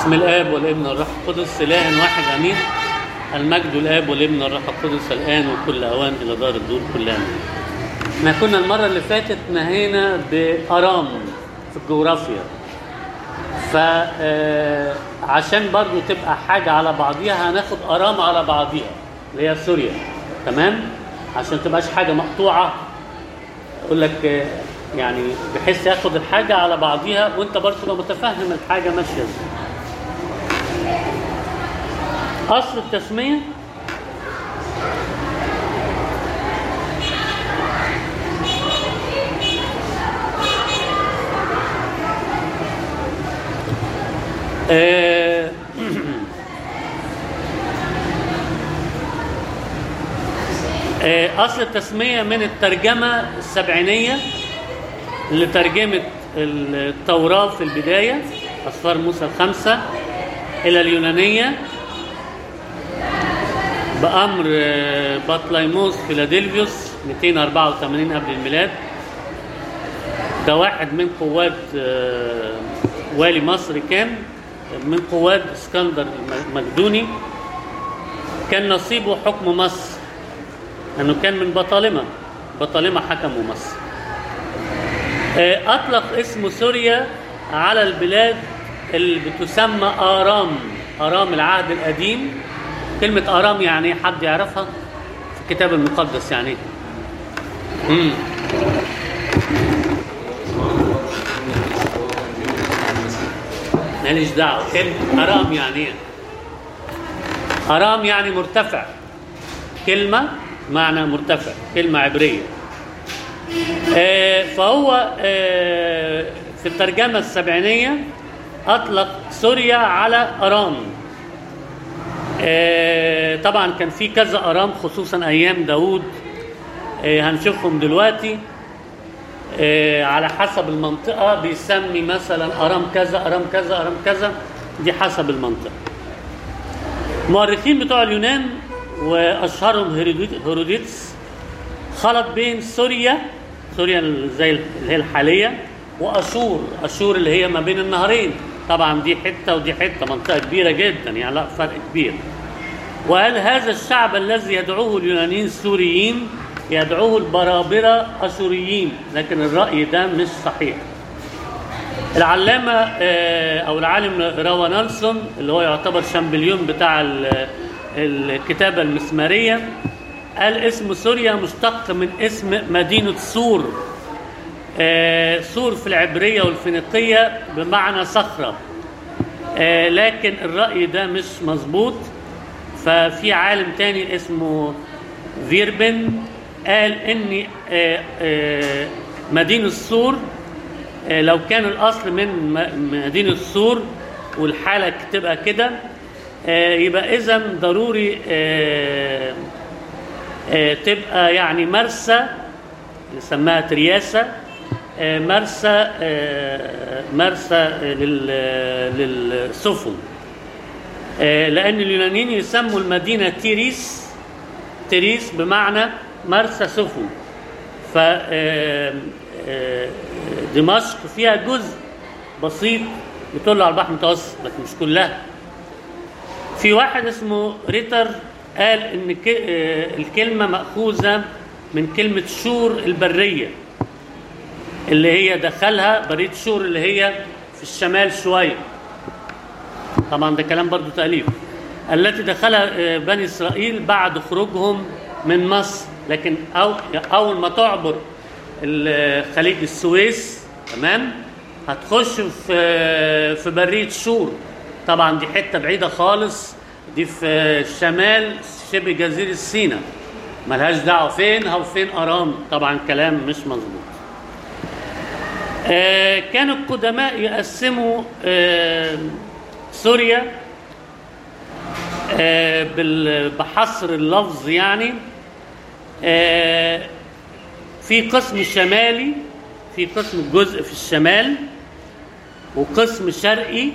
بسم الاب والابن والروح القدس اله واحد امين المجد الاب والابن والروح القدس الان وكل اوان الى دار الدور كلها امين احنا كنا المره اللي فاتت نهينا بارام في الجغرافيا فعشان برضو تبقى حاجه على بعضيها هناخد ارام على بعضيها اللي هي سوريا تمام عشان تبقاش حاجه مقطوعه اقول لك آه، يعني بحيث ياخد الحاجه على بعضيها وانت برضه تبقى متفهم الحاجه ماشيه ازاي اصل التسميه آه، آه، اصل التسميه من الترجمه السبعينيه اللي ترجمت التوراه في البدايه اسفار موسى الخمسه الى اليونانيه بامر آه، بطليموس فيلادلفيوس 284 قبل الميلاد ده واحد من قوات آه، والي مصر كان من قوات اسكندر المقدوني كان نصيبه حكم مصر لانه كان من بطالمه بطالمه حكموا مصر آه، اطلق اسم سوريا على البلاد اللي بتسمى ارام ارام العهد القديم كلمه ارام يعني إيه؟ حد يعرفها في الكتاب المقدس يعني إيه؟ مم. ماليش دعوه كلمه ارام يعني ايه ارام يعني مرتفع كلمه معنى مرتفع كلمه عبريه آه، فهو آه، في الترجمه السبعينيه اطلق سوريا على ارام آه، طبعا كان في كذا ارام خصوصا ايام داوود آه، هنشوفهم دلوقتي آه، على حسب المنطقة بيسمي مثلا أرام كذا أرام كذا أرام كذا دي حسب المنطقة المؤرخين بتوع اليونان وأشهرهم هيروديت- هيروديتس خلط بين سوريا سوريا ال- زي ال- اللي هي الحالية وأشور أشور اللي هي ما بين النهرين طبعا دي حتة ودي حتة منطقة كبيرة جدا يعني لا فرق كبير وهل هذا الشعب الذي يدعوه اليونانيين السوريين يدعوه البرابرة أشوريين لكن الرأي ده مش صحيح العلامة آه، أو العالم روا نيلسون اللي هو يعتبر شامبليون بتاع ال- الكتابة المسمارية قال اسم سوريا مشتق من اسم مدينة سور آه، سور في العبرية والفينيقية بمعنى صخرة آه، لكن الرأي ده مش مظبوط ففي عالم تاني اسمه فيربن قال ان آه، آه، مدينة سور آه، لو كان الاصل من م- مدينة سور والحالة تبقى كده آه، يبقى اذا ضروري آه، آه، تبقى يعني مرسى اللي سماها ترياسة آه، مرسى آه، مرسى آه، لل- للسفن آه، لأن اليونانيين يسموا المدينة تيريس تيريس بمعنى مرسى سفن ف آه، آه، دمشق فيها جزء بسيط بيطل على البحر المتوسط لكن مش كلها في واحد اسمه ريتر قال ان ك- آه، الكلمه ماخوذه من كلمه شور البريه اللي هي دخلها بريه شور اللي هي في الشمال شويه طبعا ده كلام برضو تأليف التي دخلها آه، بني إسرائيل بعد خروجهم من مصر لكن أو أول ما تعبر ال- خليج السويس تمام هتخش في في برية شور طبعا دي حتة بعيدة خالص دي في شمال شبه جزيرة سيناء ملهاش دعوة فين أو فين أرام طبعا كلام مش مظبوط آه، كان القدماء يقسموا آه، سوريا آه، بال- بحصر اللفظ يعني آه، في قسم شمالي في قسم جزء في الشمال وقسم شرقي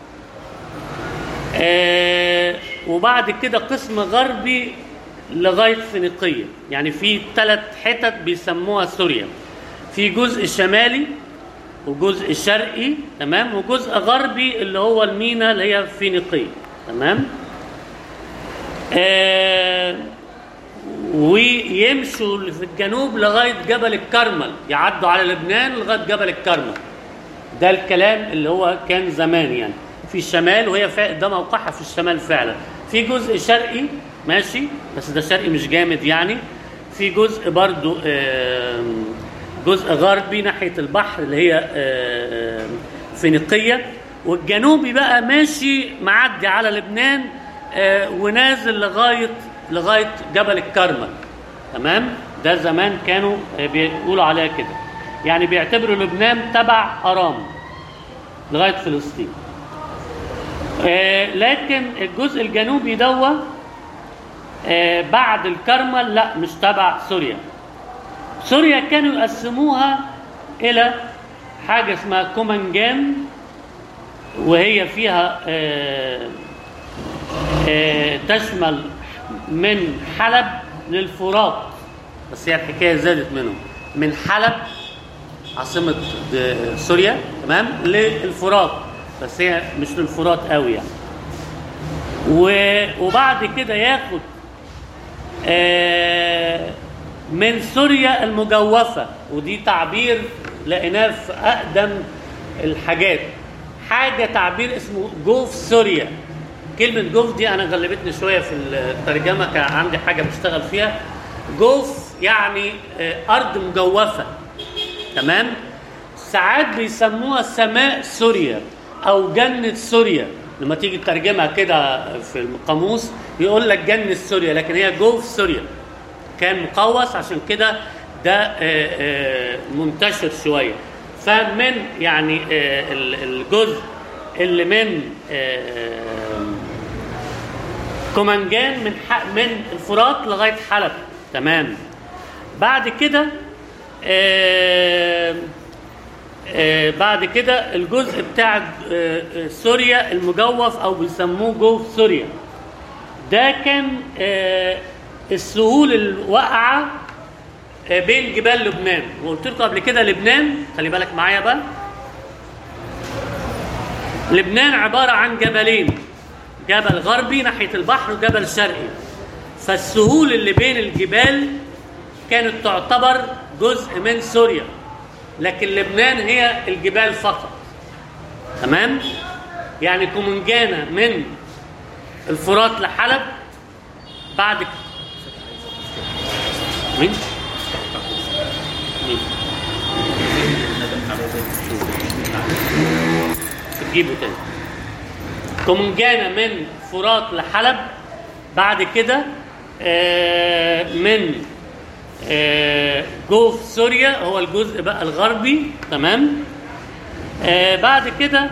آه، وبعد كده قسم غربي لغايه فينيقيه يعني في ثلاث حتت بيسموها سوريا في جزء شمالي وجزء شرقي تمام وجزء غربي اللي هو المينا اللي هي فينيقية تمام آه ويمشوا في الجنوب لغاية جبل الكرمل يعدوا على لبنان لغاية جبل الكرمل ده الكلام اللي هو كان زمان يعني في الشمال وهي فا... ده موقعها في الشمال فعلا في جزء شرقي ماشي بس ده شرقي مش جامد يعني في جزء برضو آم، جزء غربي ناحية البحر اللي هي آم، فينيقية والجنوبي بقى ماشي معدي على لبنان آه، ونازل لغاية لغاية جبل الكرمل تمام ده زمان كانوا آه، بيقولوا عليها كده يعني بيعتبروا لبنان تبع أرام لغاية فلسطين آه، لكن الجزء الجنوبي دوا آه، بعد الكرمل لا مش تبع سوريا سوريا كانوا يقسموها إلى حاجة اسمها كومنجان وهي فيها آه، آه، تشمل من حلب للفرات بس هي الحكايه زادت منهم من حلب عاصمه د- سوريا تمام للفرات بس هي مش للفرات قوي يعني و- وبعد كده ياخد آه، من سوريا المجوفة ودي تعبير لقيناه في أقدم الحاجات حاجة تعبير اسمه جوف سوريا كلمة جوف دي أنا غلبتني شوية في الترجمة كان عندي حاجة بشتغل فيها جوف يعني آه، أرض مجوفة تمام ساعات بيسموها سماء سوريا أو جنة سوريا لما تيجي تترجمها كده في القاموس يقول لك جنة سوريا لكن هي جوف سوريا كان مقوس عشان كده ده آه، آه، منتشر شويه فمن يعني آه، ال- الجزء اللي من آه، كومنجان من ح- من الفرات لغايه حلب تمام بعد كده آه، آه، بعد كده الجزء بتاع آه، آه، سوريا المجوف او بيسموه جوف سوريا ده كان آه، السهول الواقعه آه، بين جبال لبنان وقلت لكم قبل كده لبنان خلي بالك معايا بقى لبنان عباره عن جبلين جبل غربي ناحيه البحر وجبل شرقي فالسهول اللي بين الجبال كانت تعتبر جزء من سوريا لكن لبنان هي الجبال فقط تمام يعني كومنجانا من الفرات لحلب بعد ك- مين؟ مين؟ تجيبه تاني كومنجانا من فرات لحلب بعد كده آه، من آه، جوف سوريا هو الجزء بقى الغربي تمام آه، بعد كده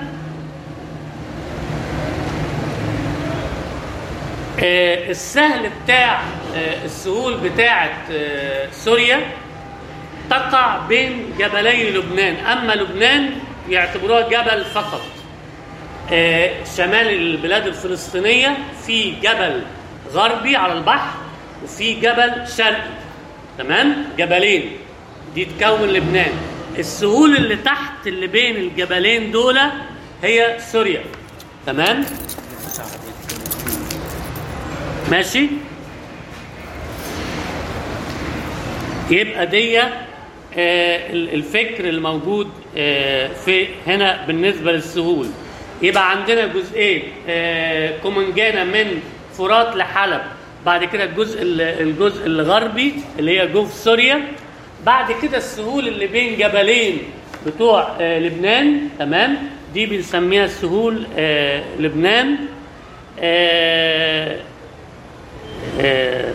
آه، السهل بتاع آه، السهول بتاعة آه، سوريا تقع بين جبلي لبنان أما لبنان يعتبروها جبل فقط آه، شمال البلاد الفلسطينية في جبل غربي على البحر وفي جبل شرقي تمام جبلين دي تكون لبنان السهول اللي تحت اللي بين الجبلين دول هي سوريا تمام ماشي يبقى دي آه، ال- الفكر الموجود آه، في هنا بالنسبة للسهول يبقى عندنا جزئين آه، كومنجانا من فرات لحلب بعد كده الجزء ال- الجزء الغربي اللي هي جوف سوريا بعد كده السهول اللي بين جبلين بتوع آه، لبنان تمام دي بنسميها سهول آه، لبنان آه، آه،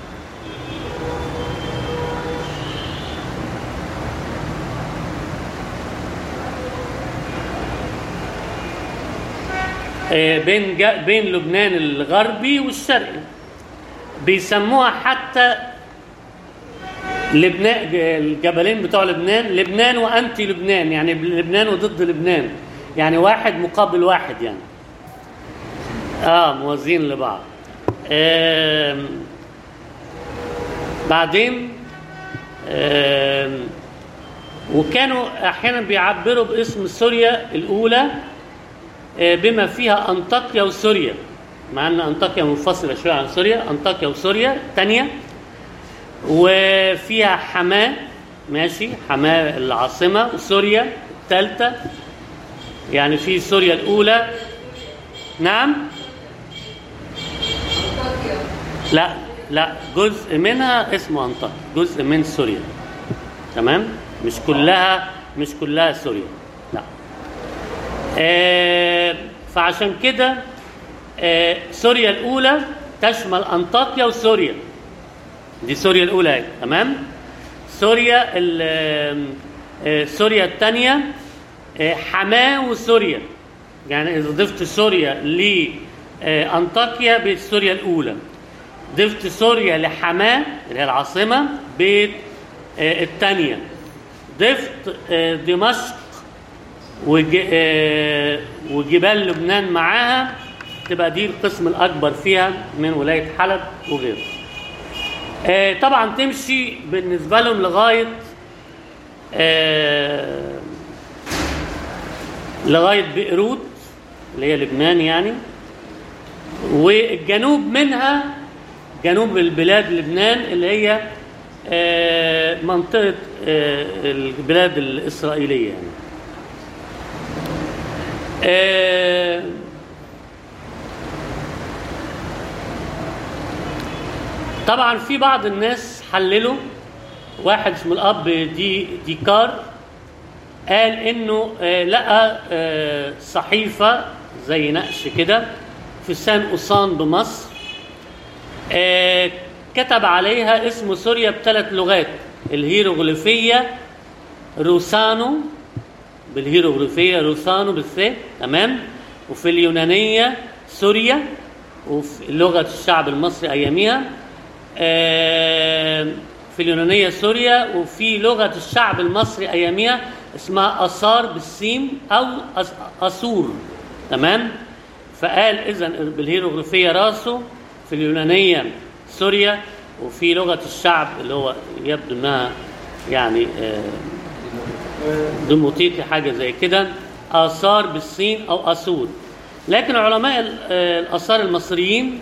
آه، بين جا- بين لبنان الغربي والشرقي بيسموها حتى لبنان الجبلين بتوع لبنان لبنان وانتي لبنان يعني لبنان وضد لبنان يعني واحد مقابل واحد يعني اه موازين لبعض آم، بعدين آم، وكانوا احيانا بيعبروا باسم سوريا الاولى آه، بما فيها انطاكيا وسوريا مع ان انطاكيا منفصله شويه عن سوريا انطاكيا وسوريا الثانيه وفيها حماه ماشي حماه العاصمه وسوريا الثالثه يعني في سوريا الاولى نعم لا لا جزء منها اسمه انطاكيا جزء من سوريا تمام مش كلها مش كلها سوريا لا آه فعشان كده آه سوريا الاولى تشمل انطاكيا وسوريا دي سوريا الاولى اهي تمام سوريا ال- آه، سوريا الثانيه حماه وسوريا يعني اذا ضفت سوريا لانطاكيا بقت سوريا الاولى ضفت سوريا لحماه اللي هي العاصمه بقت آه، الثانيه ضفت آه، دمشق وج... آه، وجبال لبنان معاها تبقى دي القسم الاكبر فيها من ولايه حلب وغيره آه، طبعا تمشي بالنسبه لهم لغايه آه، لغايه بيروت اللي هي لبنان يعني والجنوب منها جنوب البلاد لبنان اللي هي آه، منطقه آه، البلاد الاسرائيليه يعني آه، طبعا في بعض الناس حللوا واحد اسمه الاب دي ديكار قال انه آه، لقى آه، صحيفه زي نقش كده في سان اوسان بمصر آه، كتب عليها اسم سوريا بثلاث لغات الهيروغليفيه روسانو بالهيروغليفيه روسانو بالثاء تمام وفي اليونانيه سوريا وفي لغه الشعب المصري اياميها آه، في اليونانيه سوريا وفي لغه الشعب المصري اياميها اسمها اثار بالسين او أس- اسور تمام فقال اذا بالهيروغليفيه راسه في اليونانيه سوريا وفي لغه الشعب اللي هو يبدو انها يعني آه، ديموطيقي حاجه زي كده اثار بالسين او اسور لكن علماء ال- آه، الاثار المصريين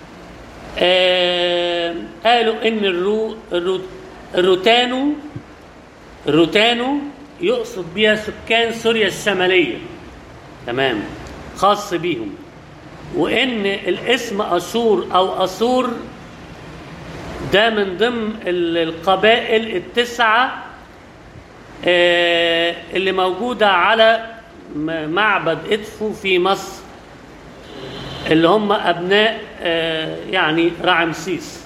آه، قالوا ان الرو الرو الروتانو الروتانو يقصد بها سكان سوريا الشماليه تمام خاص بيهم وان الاسم اشور او اسور ده من ضمن ال- القبائل التسعه آه، اللي موجوده على م- معبد ادفو في مصر اللي هم ابناء آه، يعني رعمسيس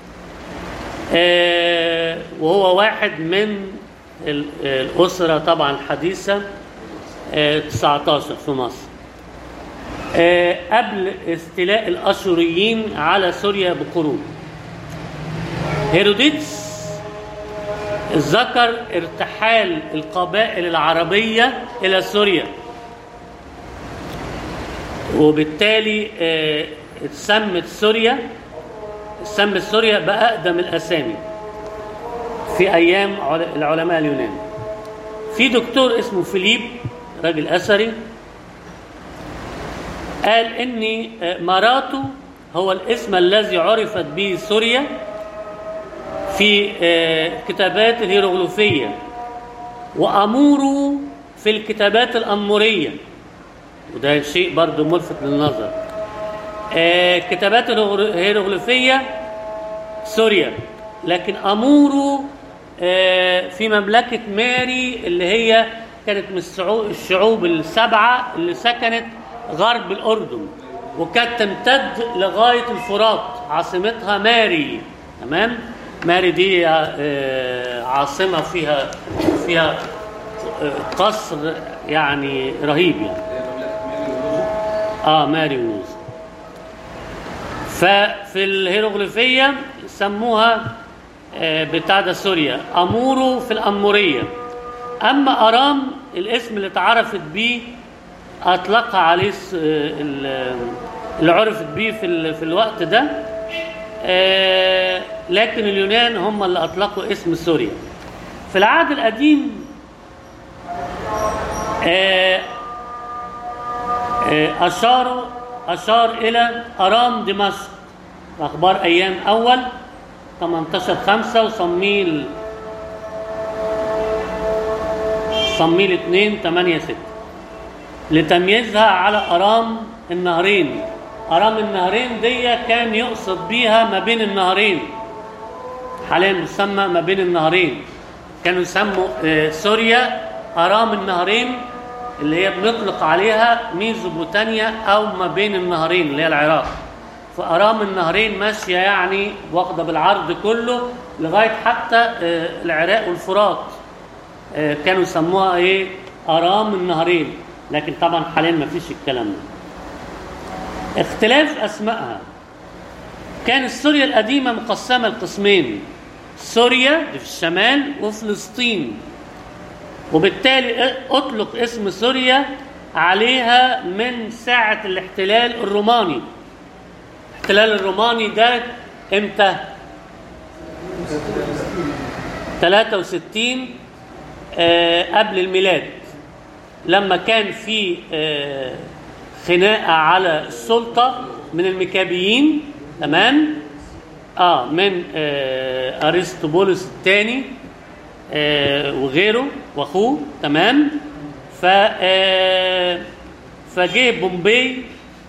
آه، وهو واحد من ال- الاسره طبعا الحديثه آه، 19 في مصر آه، قبل استيلاء الاشوريين على سوريا بقرون هيروديتس ذكر ارتحال القبائل العربيه الى سوريا وبالتالي آه، اتسمت سوريا سمت سوريا بأقدم الأسامي في أيام عل- العلماء اليونان في دكتور اسمه فيليب راجل أثري قال إن آه، ماراتو هو الاسم الذي عرفت به سوريا في آه، كتابات الهيروغليفية وأمورو في الكتابات الأمورية وده شيء برضو ملفت للنظر آه كتابات الهيروغليفية سوريا لكن أمورو آه في مملكة ماري اللي هي كانت من السعو- الشعوب السبعة اللي سكنت غرب الأردن وكانت تمتد لغاية الفرات عاصمتها ماري تمام ماري دي آه عاصمة فيها فيها آه، قصر يعني رهيب يعني اه ماري ونوز ففي الهيروغليفية سموها آه، بتاع ده سوريا أمورو في الأمورية أما أرام الاسم اللي اتعرفت بيه أطلقها عليه الس- آه، ال- اللي عرفت بيه في, ال- في الوقت ده آه، لكن اليونان هم اللي أطلقوا اسم سوريا في العهد القديم آه، آه، أشار أشار إلى أرام دمشق أخبار أيام أول 18 5 وصميل صميل 2 8 6 لتمييزها على أرام النهرين أرام النهرين دي كان يقصد بيها ما بين النهرين حاليا مسمى ما بين النهرين كانوا يسموا آه، سوريا أرام النهرين اللي هي بنطلق عليها ميزوبوتاميا أو ما بين النهرين اللي هي العراق فأرام النهرين ماشية يعني واخدة بالعرض كله لغاية حتى آه، العراق والفرات آه، كانوا يسموها ايه ارام النهرين لكن طبعا حاليا ما فيش الكلام ده اختلاف اسمائها كانت سوريا القديمه مقسمه لقسمين سوريا دي في الشمال وفلسطين وبالتالي اطلق اسم سوريا عليها من ساعه الاحتلال الروماني الاحتلال الروماني ده امتى 63 آه، قبل الميلاد لما كان في آه، خناقه على السلطه من المكابيين تمام اه من آه ارسطوبولس الثاني آه وغيره واخوه تمام ف آه فجه بومبي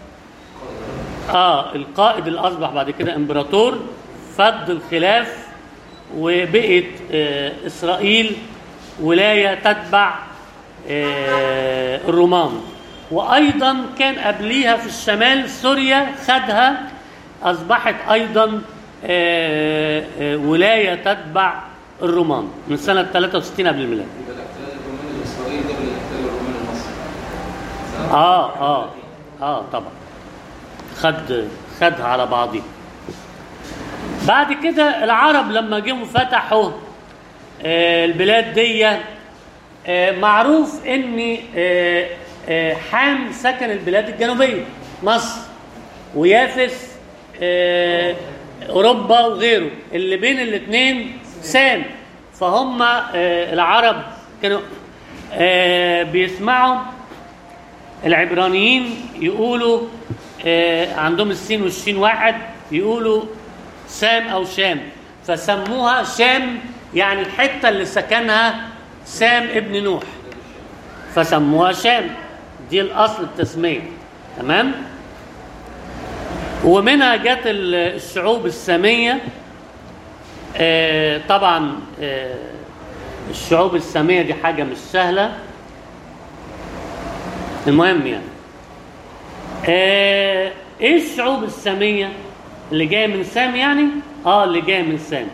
اه القائد اللي اصبح بعد كده امبراطور فض الخلاف وبقت آه اسرائيل ولايه تتبع آه الرومان وايضا كان قبليها في الشمال سوريا خدها اصبحت ايضا آه آه ولايه تتبع الرومان من سنه 63 قبل الميلاد يبقى الاحتلال الروماني الاسرائيلي ده بالاحتلال الروماني المصري صح؟ اه اه اه طبعا خد خدها على بعضها بعد كده العرب لما جم فتحوا آه البلاد دي آه معروف ان آه آه حام سكن البلاد الجنوبيه مصر ويافس آه اوروبا وغيره اللي بين الاثنين سام فهم آه العرب كانوا آه بيسمعوا العبرانيين يقولوا آه عندهم السين والشين واحد يقولوا سام او شام فسموها شام يعني الحته اللي سكنها سام ابن نوح فسموها شام دي الاصل التسميه تمام ومنها جت الشعوب الساميه آه طبعا آه الشعوب الساميه دي حاجه مش سهله المهم يعني آه ايه الشعوب الساميه اللي جايه من سام يعني اه اللي جايه من سام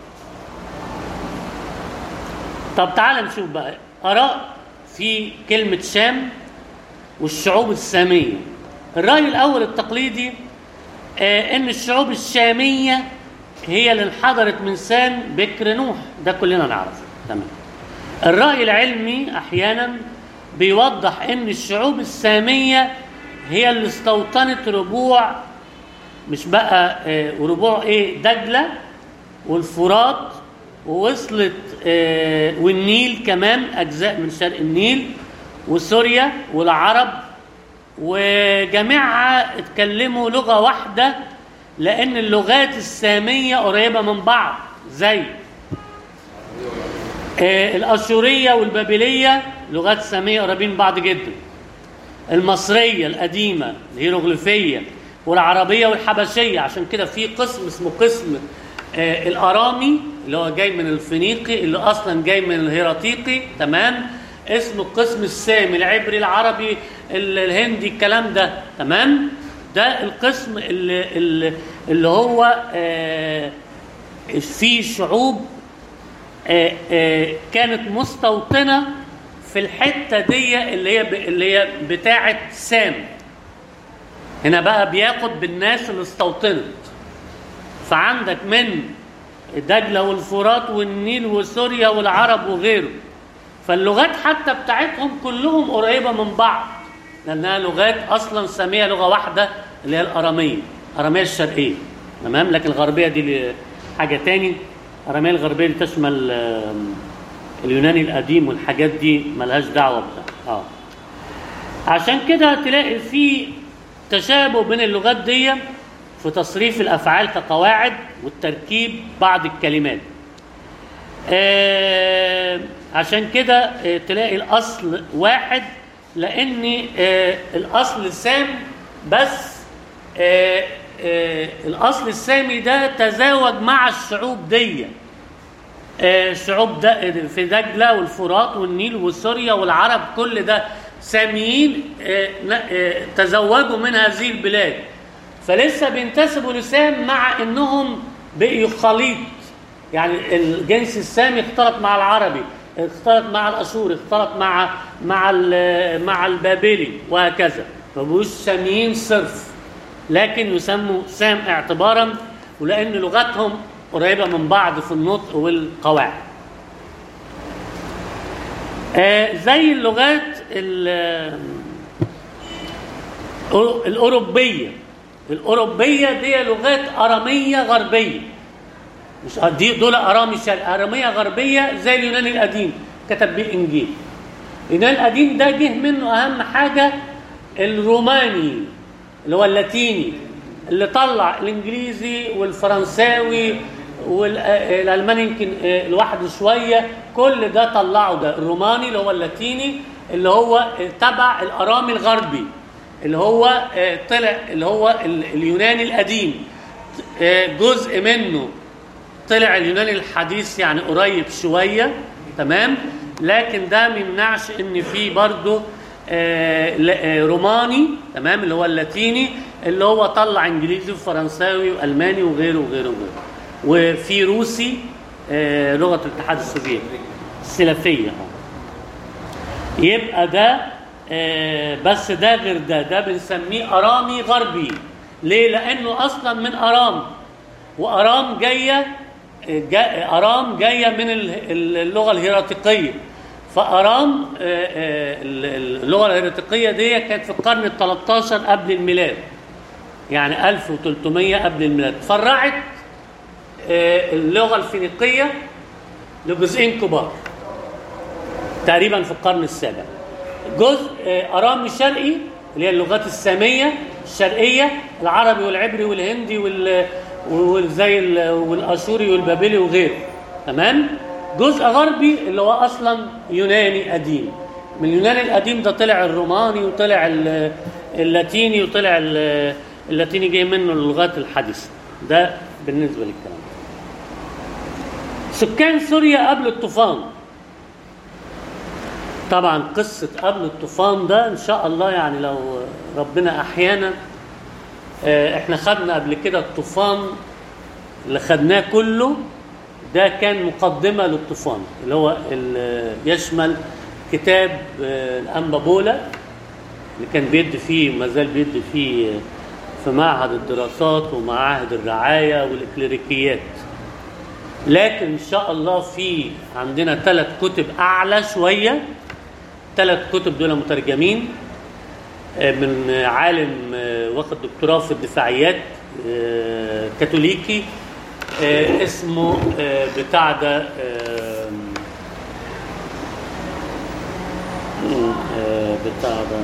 طب تعال نشوف بقى اراء في كلمه شام والشعوب الساميه الراي الاول التقليدي آه ان الشعوب الشاميه هي اللي انحدرت من سام بكر نوح ده كلنا نعرفه تمام الراي العلمي احيانا بيوضح ان الشعوب الساميه هي اللي استوطنت ربوع مش بقى آه ربوع ايه دجله والفرات ووصلت آه والنيل كمان اجزاء من شرق النيل وسوريا والعرب وجميعها اتكلموا لغه واحده لان اللغات الساميه قريبه من بعض زي آه الاشوريه والبابليه لغات ساميه قريبين من بعض جدا المصريه القديمه الهيروغليفيه والعربيه والحبشيه عشان كده في قسم اسمه قسم آه الارامي اللي هو جاي من الفينيقي اللي اصلا جاي من الهيراتيقي تمام اسمه القسم السامي العبري العربي الهندي الكلام ده تمام ده القسم اللي, اللي, اللي هو آه فيه شعوب آه آه كانت مستوطنه في الحته دي اللي هي اللي هي بتاعه سام هنا بقى بياخد بالناس اللي استوطنت فعندك من دجله والفرات والنيل وسوريا والعرب وغيره فاللغات حتى بتاعتهم كلهم قريبه من بعض لانها لغات اصلا ساميه لغه واحده اللي هي الاراميه الاراميه الشرقيه تمام لكن الغربيه دي حاجه تاني الاراميه الغربيه اللي تشمل اليوناني القديم والحاجات دي ملهاش دعوه بده اه عشان كده تلاقي في تشابه بين اللغات دي في تصريف الافعال كقواعد والتركيب بعض الكلمات آه عشان كده آه تلاقي الاصل واحد لان آه الاصل سام بس آه آه الاصل السامي ده تزاوج مع الشعوب دي آه شعوب ده في دجله والفرات والنيل وسوريا والعرب كل ده ساميين آه ن- آه تزوجوا من هذه البلاد فلسه بينتسبوا لسام مع انهم بقوا خليط يعني الجنس السامي اختلط مع العربي اختلط مع الاشوري اختلط مع مع ال- مع البابلي وهكذا فبقوش ساميين صرف لكن يسموا سام اعتبارا ولان لغتهم قريبه من بعض في النطق والقواعد آه زي اللغات ال- الأوروبية الأوروبية دي لغات أرامية غربية مش دي دول أرامي شرق أرامية غربية زي اليونان القديم كتب بيه الإنجيل اليونان القديم ده جه منه أهم حاجة الروماني اللي هو اللاتيني اللي طلع الإنجليزي والفرنساوي والألماني يمكن آه، لوحده شوية كل ده طلعه ده الروماني اللي هو اللاتيني اللي هو آه، تبع الأرامي الغربي اللي هو آه، طلع اللي هو ال- اليوناني القديم آه، جزء منه طلع اليوناني الحديث يعني قريب شويه تمام لكن ده ما يمنعش ان في برضه آه، ل- آه، روماني تمام اللي هو اللاتيني اللي هو طلع انجليزي وفرنساوي والماني وغيره وغيره وغيره وفي روسي آه، لغه الاتحاد السوفيتي السلفيه اه يبقى ده آه، بس ده غير ده ده بنسميه ارامي غربي ليه لانه اصلا من ارام وارام جايه آه، جا ارام جايه من ال- ال- اللغه الهيراتيقيه فارام آه، آه، ال- اللغه الهيراتيقيه دي كانت في القرن ال 13 قبل الميلاد يعني 1300 قبل الميلاد فرعت آه، اللغه الفينيقيه لجزئين كبار تقريبا في القرن السابع جزء آه، ارامي شرقي اللي هي اللغات الساميه الشرقيه العربي والعبري والهندي وال وزي ال- والاشوري والبابلي وغيره تمام جزء غربي اللي هو اصلا يوناني قديم من اليونان القديم ده طلع الروماني وطلع ال- اللاتيني وطلع ال- اللاتيني جاي منه اللغات الحديثه ده بالنسبه للكلام سكان سوريا قبل الطوفان طبعا قصة قبل الطوفان ده إن شاء الله يعني لو ربنا أحيانا آه، إحنا خدنا قبل كده الطوفان اللي خدناه كله ده كان مقدمة للطوفان اللي هو ال- يشمل كتاب آه، الأنبا بولا اللي كان بيدي فيه وما زال بيدي فيه في معهد الدراسات ومعاهد الرعاية والإكليريكيات لكن ان شاء الله في عندنا ثلاث كتب اعلى شويه ثلاث كتب دول مترجمين آه، من آه، عالم آه، واخد دكتوراه في الدفاعيات آه، كاثوليكي آه، اسمه آه، بتاع ده آه، آه، بتاع ده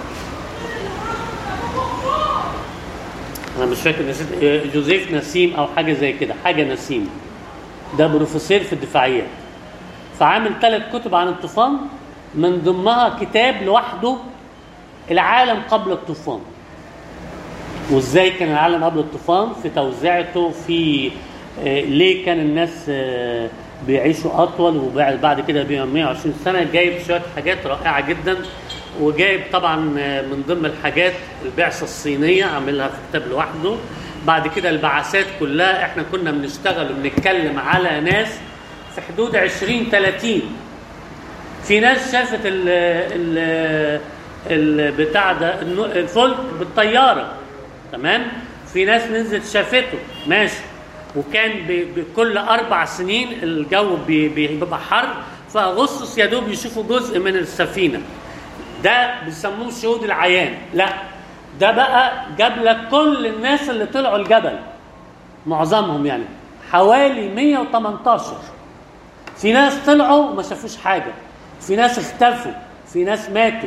انا مش فاكر نسيت آه، جوزيف نسيم او حاجه زي كده حاجه نسيم ده بروفيسور في الدفاعيات فعامل ثلاث كتب عن الطوفان من ضمنها كتاب لوحده العالم قبل الطوفان وازاي كان العالم قبل الطوفان في توزيعته في آه، ليه كان الناس آه، بيعيشوا اطول وبعد بعد كده بيبقى 120 سنه جايب شويه حاجات رائعه جدا وجايب طبعا آه، من ضمن الحاجات البعثه الصينيه عاملها في كتاب لوحده بعد كده البعثات كلها احنا كنا بنشتغل وبنتكلم على ناس في حدود 20 30 في ناس شافت ال ال البتاع ده النو- الفلك بالطياره تمام في ناس نزلت شافته ماشي وكان ب- بكل اربع سنين الجو بي- بي- بيبقى حر في اغسطس يا دوب يشوفوا جزء من السفينه ده بيسموه شهود العيان لا ده بقى جاب لك كل الناس اللي طلعوا الجبل معظمهم يعني حوالي 118 في ناس طلعوا وما شافوش حاجه في ناس اختفوا في ناس ماتوا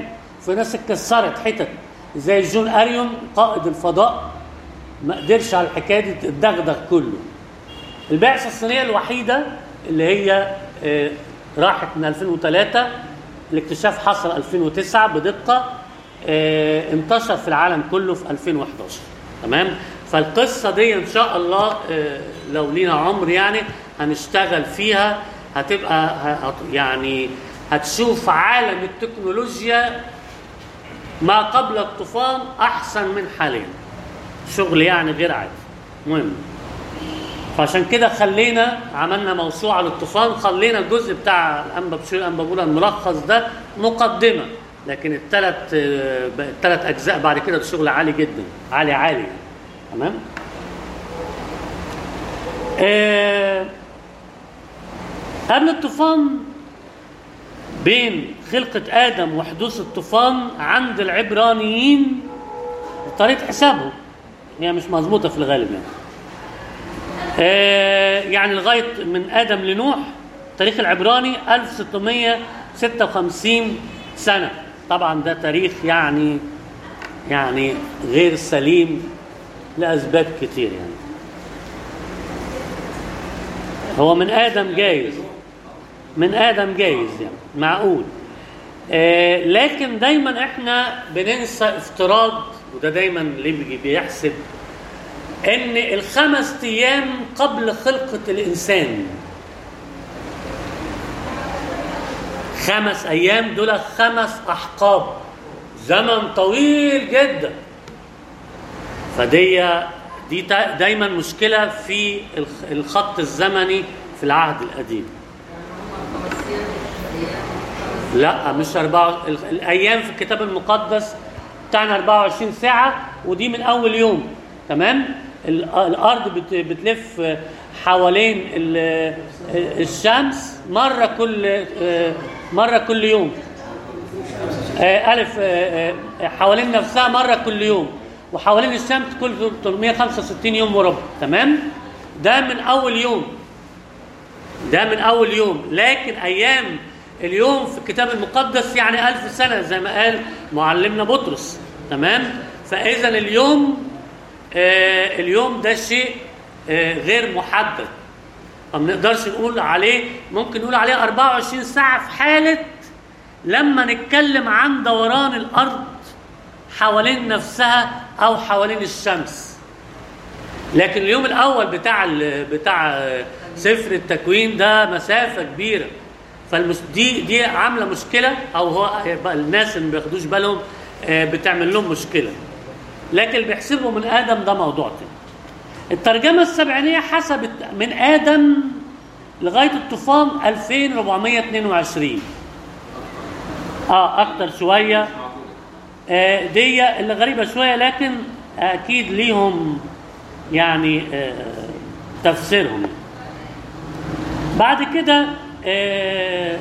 في ناس اتكسرت حتت زي جون اريون قائد الفضاء ما قدرش على الحكايه دي تدغدغ كله البعثه الصينيه الوحيده اللي هي آه، راحت من 2003 الاكتشاف حصل 2009 بدقه آه، انتشر في العالم كله في 2011 تمام فالقصه دي ان شاء الله آه، لو لينا عمر يعني هنشتغل فيها هتبقى ه- هت- يعني هتشوف عالم التكنولوجيا ما قبل الطوفان احسن من حاليا شغل يعني غير عادي مهم فعشان كده خلينا عملنا موسوعه للطوفان خلينا الجزء بتاع الانبا بشير الانبا بولا الملخص ده مقدمه لكن الثلاث الثلاث اجزاء بعد كده ده شغل عالي جدا عالي عالي يعني. تمام آه قبل الطوفان بين خلقة آدم وحدوث الطوفان عند العبرانيين طريقة حسابهم هي مش مظبوطة في الغالب يعني آه، يعني لغايه من ادم لنوح تاريخ العبراني 1656 سنه طبعا ده تاريخ يعني يعني غير سليم لاسباب كتير يعني هو من ادم جايز من ادم جايز يعني معقول آه لكن دايما احنا بننسى افتراض وده دايما اللي بيجي بيحسب ان الخمس ايام قبل خلقه الانسان خمس ايام دول خمس احقاب زمن طويل جدا فدي دي تا- دايما مشكله في الخ- الخط الزمني في العهد القديم لا مش أربعة ال- الأيام في الكتاب المقدس بتاعنا 24 ساعة ودي من أول يوم تمام ال- الأرض بت- بتلف حوالين ال- الشمس مرة كل مرة كل يوم آه، ألف آه، آه، حوالين نفسها مرة كل يوم وحوالين الشمس كل 365 يوم وربع تمام ده من أول يوم ده من أول يوم لكن أيام اليوم في الكتاب المقدس يعني ألف سنة زي ما قال معلمنا بطرس تمام فإذا اليوم آه اليوم ده شيء آه غير محدد ما بنقدرش نقول عليه ممكن نقول عليه 24 ساعة في حالة لما نتكلم عن دوران الأرض حوالين نفسها أو حوالين الشمس لكن اليوم الاول بتاع ال- بتاع سفر التكوين ده مسافه كبيره فالمس دي دي عامله مشكله او هو بقى الناس اللي ما بياخدوش بالهم آه، بتعمل لهم مشكله لكن اللي بيحسبوا من ادم ده موضوع تاني الترجمه السبعينيه حسبت من ادم لغايه الطوفان 2422 اه اكتر شويه آه، دي اللي غريبة شوية لكن أكيد ليهم يعني آه، تفسيرهم بعد كده آه،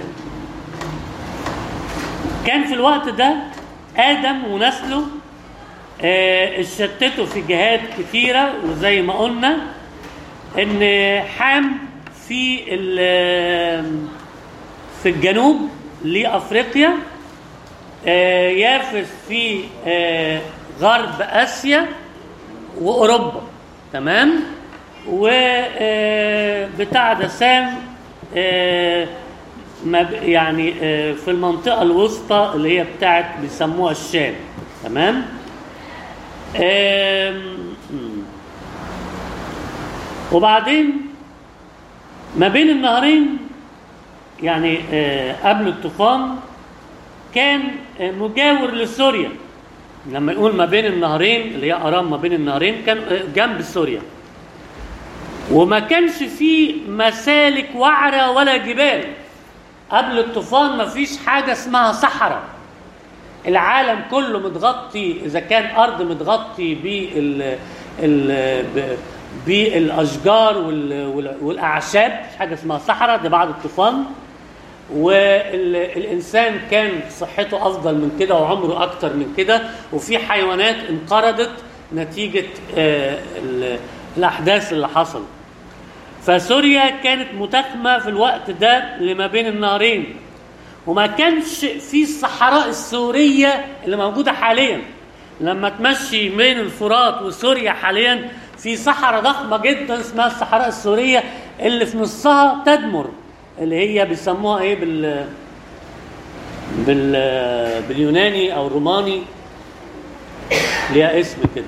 كان في الوقت ده آدم ونسله آه، اتشتتوا في جهات كتيرة وزي ما قلنا إن حام في ال- في الجنوب لأفريقيا آه، يافس في آه، غرب اسيا واوروبا تمام وبتاع ده سام آه، ما ب- يعني آه، في المنطقه الوسطى اللي هي بتاعت بيسموها الشام تمام آم، مم. وبعدين ما بين النهرين يعني آه، قبل الطوفان كان مجاور لسوريا لما يقول ما بين النهرين اللي هي ارام ما بين النهرين كان جنب سوريا وما كانش فيه مسالك وعرة ولا جبال قبل الطوفان ما فيش حاجة اسمها صحراء العالم كله متغطي إذا كان أرض متغطي بال ال- ب- بالأشجار وال- وال- والأعشاب مش حاجة اسمها صحراء ده بعد الطوفان والإنسان كان صحته أفضل من كده وعمره أكتر من كده وفي حيوانات انقرضت نتيجة آه، ال- الأحداث اللي حصلت فسوريا كانت متاخمة في الوقت ده لما بين النهرين وما كانش في الصحراء السوريه اللي موجوده حاليا لما تمشي بين الفرات وسوريا حاليا في صحراء ضخمه جدا اسمها الصحراء السوريه اللي في نصها تدمر اللي هي بيسموها ايه بال بال باليوناني او الروماني ليها اسم كده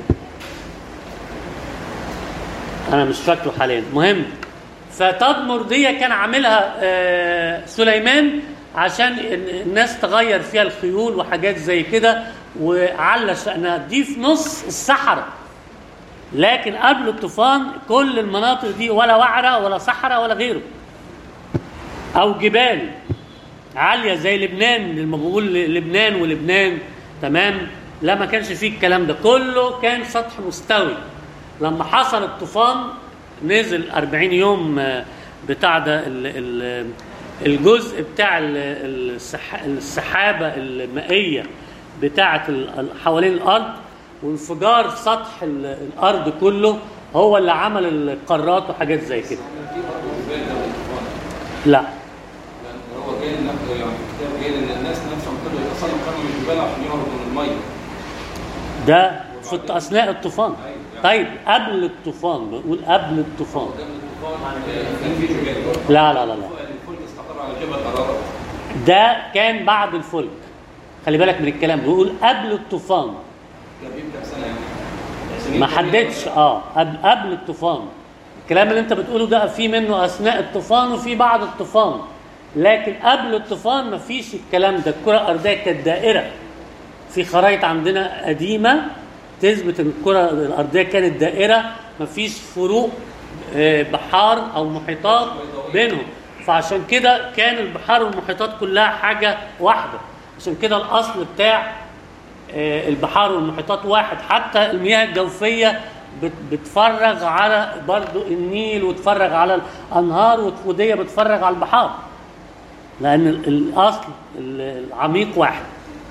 انا مش فاكره حاليا مهم فتدمر دي كان عاملها آه، سليمان عشان ال- الناس تغير فيها الخيول وحاجات زي كده وعلى شأنها دي في نص الصحراء لكن قبل الطوفان كل المناطق دي ولا وعرة ولا صحراء ولا غيره او جبال عاليه زي لبنان لما بقول لبنان ولبنان تمام لا ما كانش فيه الكلام ده كله كان سطح مستوي لما حصل الطوفان نزل 40 يوم آه، بتاع ده ال- ال- الجزء بتاع ال- السح- السحابه المائيه بتاعه ال- حوالين الارض وانفجار سطح ال- الارض كله هو اللي عمل القارات وحاجات زي كده في برضه جبال قبل الطوفان لا يعني هو جاي نقل يعني في الكتاب جاي ان الناس نفسهم طلعوا يتصلوا كانوا من الجبال عشان يهربوا من الميه ده في الط- اثناء الطوفان طيب قبل الطوفان بقول قبل الطوفان قبل الطوفان كان في جبال لا لا لا لا الفلك استقر على جبل ارارات ده كان بعد الفلك خلي بالك من الكلام بيقول قبل الطوفان ده بيبدا سنه يعني سنين ما طويلة. حددش اه قبل, قبل الطوفان الكلام اللي انت بتقوله ده في منه اثناء الطوفان وفي بعد الطوفان لكن قبل الطوفان ما فيش الكلام ده الكره الارضيه كانت دائره في خرائط عندنا قديمه تثبت ان الكره الارضيه كانت دائره ما فيش فروق آه، بحار او محيطات بينهم فعشان كده كان البحار والمحيطات كلها حاجه واحده عشان كده الاصل بتاع آه، البحار والمحيطات واحد حتى المياه الجوفية بت- بتفرغ على برضو النيل وتفرغ على الأنهار وت- ودي بتفرغ على البحار لأن ال- الأصل ال- العميق واحد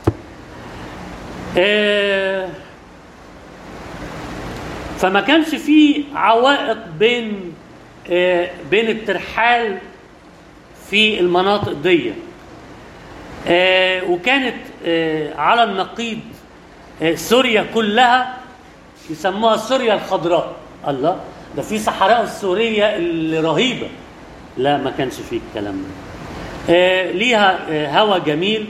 آه، فما كانش في عوائق بين آه، بين الترحال في المناطق دي آه، وكانت آه، على النقيض آه، سوريا كلها يسموها سوريا الخضراء الله ده في صحراء السورية اللي رهيبة لا ما كانش فيه الكلام ده آه، ليها آه، هوا جميل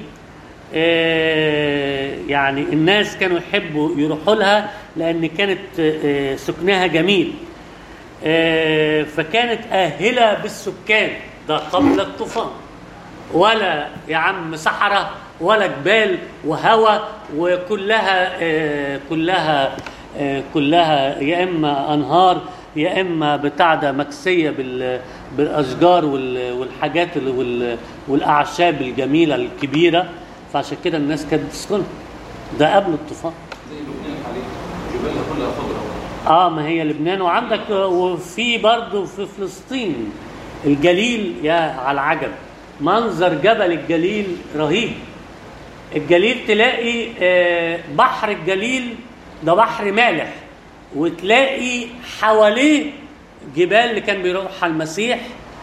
آه، يعني الناس كانوا يحبوا يروحوا لها لأن كانت آه، سكنها جميل آه، فكانت آهلة بالسكان ده قبل الطوفان ولا يا عم صحراء ولا جبال وهواء وكلها آه، كلها آه، كلها يا اما انهار يا اما بتاع ده مكسيه بال- بالاشجار وال- والحاجات ال- وال- والاعشاب الجميله الكبيره فعشان كده الناس كانت تسكنها ده قبل الطوفان زي لبنان حاليا جبالها كلها خضراء اه ما هي لبنان وعندك وفي برضه في فلسطين الجليل يا على العجب منظر جبل الجليل رهيب الجليل تلاقي آه، بحر الجليل ده بحر مالح وتلاقي حواليه جبال اللي كان بيروحها المسيح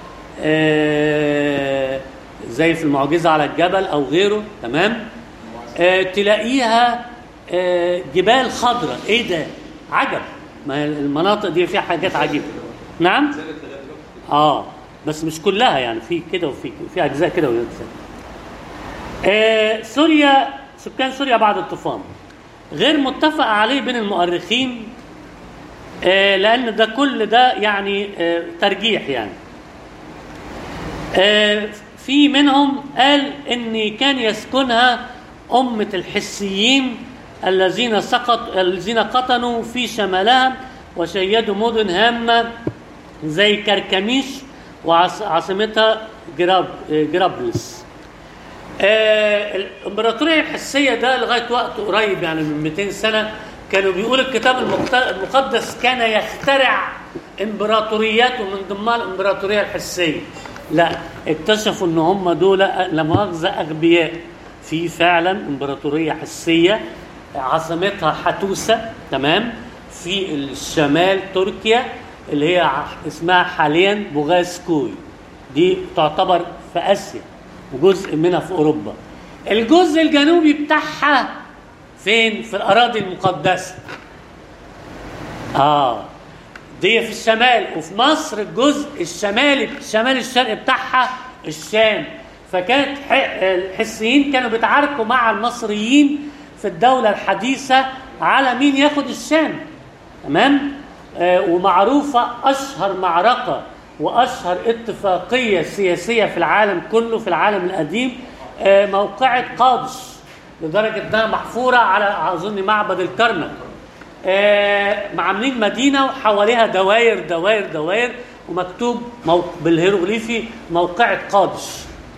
آه، زي في المعجزة على الجبل أو غيره تمام آه، تلاقيها آه، جبال خضراء ايه ده عجب ما هي المناطق دي فيها حاجات عجيبة نعم زالت لغايه دلوقتي اه بس مش كلها يعني في كده وفي في اجزاء كده واجزاء آه سوريا سكان سوريا بعد الطوفان غير متفق عليه بين المؤرخين آه لان ده كل ده يعني آه ترجيح يعني آه في منهم قال ان كان يسكنها امه الحسيين الذين سقط الذين قطنوا في شمالها وشيدوا مدن هامه زي كركميش وعاصمتها جراب جرابلس آه الامبراطوريه الحسيه ده لغايه وقت قريب يعني من 200 سنه كانوا بيقول الكتاب المقت- المقدس كان يخترع امبراطوريات ومن ضمنها الامبراطوريه الحسيه لا اكتشفوا ان هم دول لا مؤاخذه اغبياء في فعلا امبراطوريه حسيه عاصمتها حتوسه تمام في الشمال تركيا اللي هي ع- اسمها حاليا بوغاسكوي دي تعتبر في اسيا وجزء منها في اوروبا الجزء الجنوبي بتاعها فين في الاراضي المقدسه اه دي في الشمال وفي مصر الجزء الشمالي الشمال الشرقي بتاعها الشام فكانت ح- الحسيين كانوا بيتعاركوا مع المصريين في الدولة الحديثة على مين ياخد الشام تمام آه ومعروفة أشهر معركة وأشهر اتفاقية سياسية في العالم كله في العالم القديم آه موقعة قادش لدرجة إنها محفورة على أظن معبد الكرنك آه، عاملين مدينه وحواليها دواير دواير دواير ومكتوب موق... بالهيروغليفي موقعة قادش.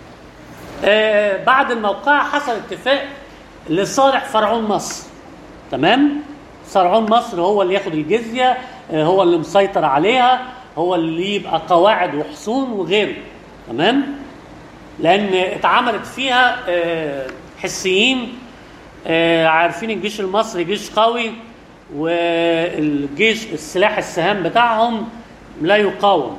آه، بعد الموقعة حصل اتفاق لصالح فرعون مصر. تمام؟ فرعون مصر هو اللي ياخد الجزية، آه، هو اللي مسيطر عليها، هو اللي يبقى قواعد وحصون وغيره. تمام؟ لأن اتعملت فيها آه، حسيين آه، عارفين الجيش المصري جيش قوي والجيش السلاح السهام بتاعهم لا يقاوم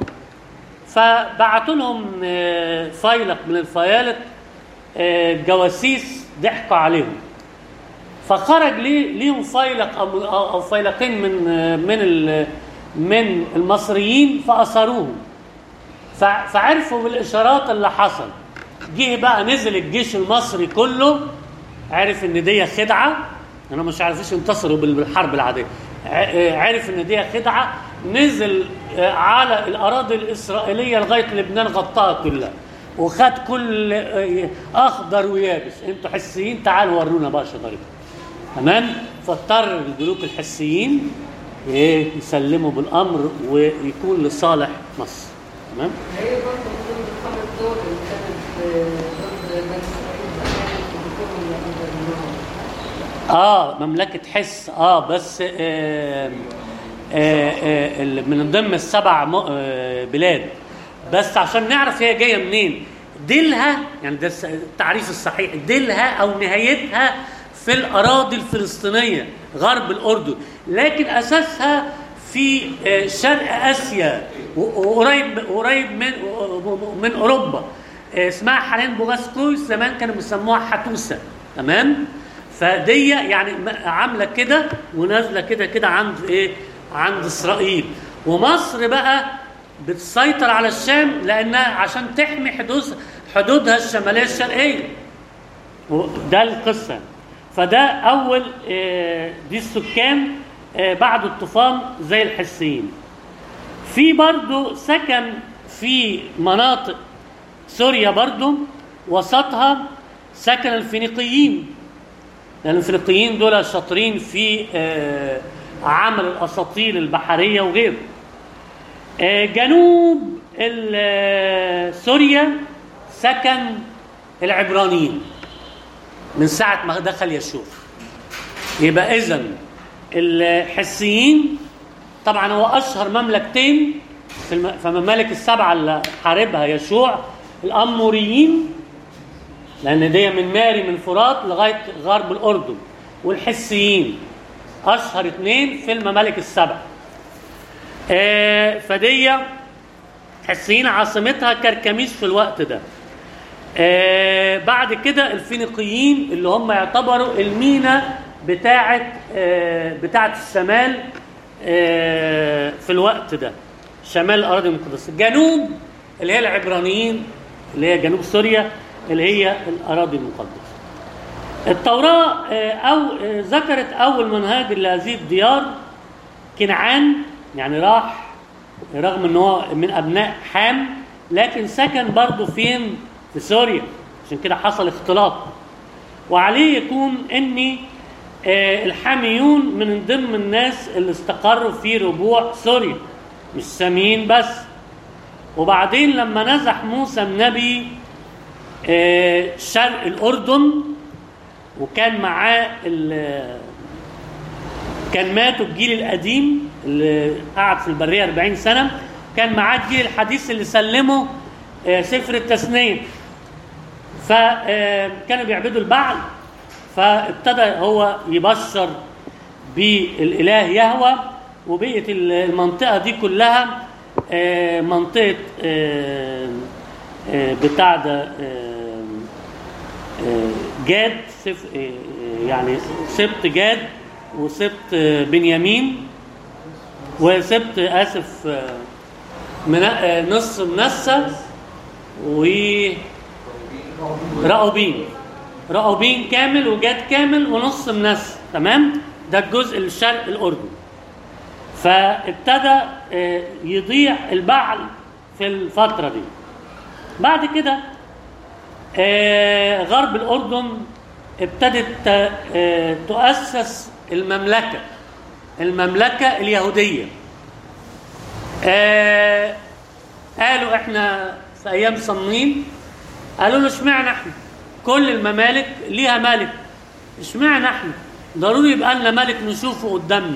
فبعتوا لهم آه، فيلق من الفيالق آه، جواسيس ضحكوا عليهم فخرج لي ليهم فيلق او او أو فيلقين من آه، من ال- من المصريين فاسروهم فع- فعرفوا بالاشارات اللي حصل جه بقى نزل الجيش المصري كله عرف ان دي خدعه انا مش عارفوش ينتصروا بال- بالحرب العاديه ع- آه، عرف ان دي خدعه نزل آه، على الاراضي الاسرائيليه لغايه لبنان غطاها كلها وخد كل آه، اخضر ويابس انتوا حسيين تعالوا ورونا بقى شطارتكم تمام فاضطر الملوك الحسيين ايه يسلموا بالامر ويكون لصالح مصر تمام هي برضه من ضمن الخمس دول اللي كانت آه، ضد بني اسرائيل زمان بيكونوا من منهم اه مملكة حس اه بس آه آه آه ال- من ضمن السبع م- آه بلاد بس عشان نعرف هي جايه منين ديلها يعني ده الس- التعريف الصحيح ديلها او نهايتها في الاراضي الفلسطينيه غرب الاردن لكن اساسها في آه، شرق اسيا و- وقريب قريب من من اوروبا آه، اسمها حاليا بوغاسكوي زمان كانوا بيسموها حتوسه تمام فدي يعني م- عامله كده ونازله كده كده عند ايه عند اسرائيل ومصر بقى بتسيطر على الشام لانها عشان تحمي حدود حدودها الشماليه الشرقيه ده القصه فده اول آه، دي السكان آه، بعد الطوفان زي الحسيين في برضو سكن في مناطق سوريا برضو وسطها سكن الفينيقيين لان الفينيقيين دول شاطرين في آه، عمل الاساطيل البحريه وغيره آه، جنوب ال- آه، سوريا سكن العبرانيين من ساعه ما دخل يشوع يبقى اذا الحسيين طبعا هو اشهر مملكتين في الم- في الممالك السبعه اللي حاربها يشوع الاموريين لان دي من ماري من فرات لغايه غرب الاردن والحسيين اشهر اثنين في الممالك السبع آه فدي حسيين عاصمتها كركميش في الوقت ده آه بعد كده الفينيقيين اللي هم يعتبروا المينا بتاعه آه بتاعه الشمال آه في الوقت ده شمال الاراضي المقدسه جنوب اللي هي العبرانيين اللي هي جنوب سوريا اللي هي الاراضي المقدسه التوراة آه، أو آه، ذكرت أول منهاج لهذه الديار كنعان يعني راح رغم ان هو من ابناء حام لكن سكن برضه فين في سوريا عشان كده حصل اختلاط وعليه يكون ان آه، الحاميون من ضمن الناس اللي استقروا في ربوع سوريا مش ساميين بس وبعدين لما نزح موسى النبي آه، شرق الاردن وكان معاه ال- كان ماتوا الجيل القديم اللي قعد في البريه 40 سنه كان معاه الجيل الحديث اللي سلمه آه، سفر التثنيه فكانوا بيعبدوا البعل فابتدى هو يبشر بالاله يهوى وبقت المنطقه دي كلها آه، منطقه آه، آه، بتاع ده آه، آه، جاد سف آه، يعني سبط جاد وسبط آه، بنيامين وسبط اسف آه، من آه، نص منسى و رأوبين رأوبين كامل وجاد كامل ونص منسى تمام ده الجزء الشرق الأردن فابتدى آه، يضيع البعل في الفترة دي بعد كده آه، غرب الأردن ابتدت ت- آه، تؤسس المملكة المملكة اليهودية آه، قالوا احنا في أيام صمويل قالوا له اشمعنى احنا كل الممالك ليها ملك اشمعنى احنا ضروري يبقى لنا ملك نشوفه قدامنا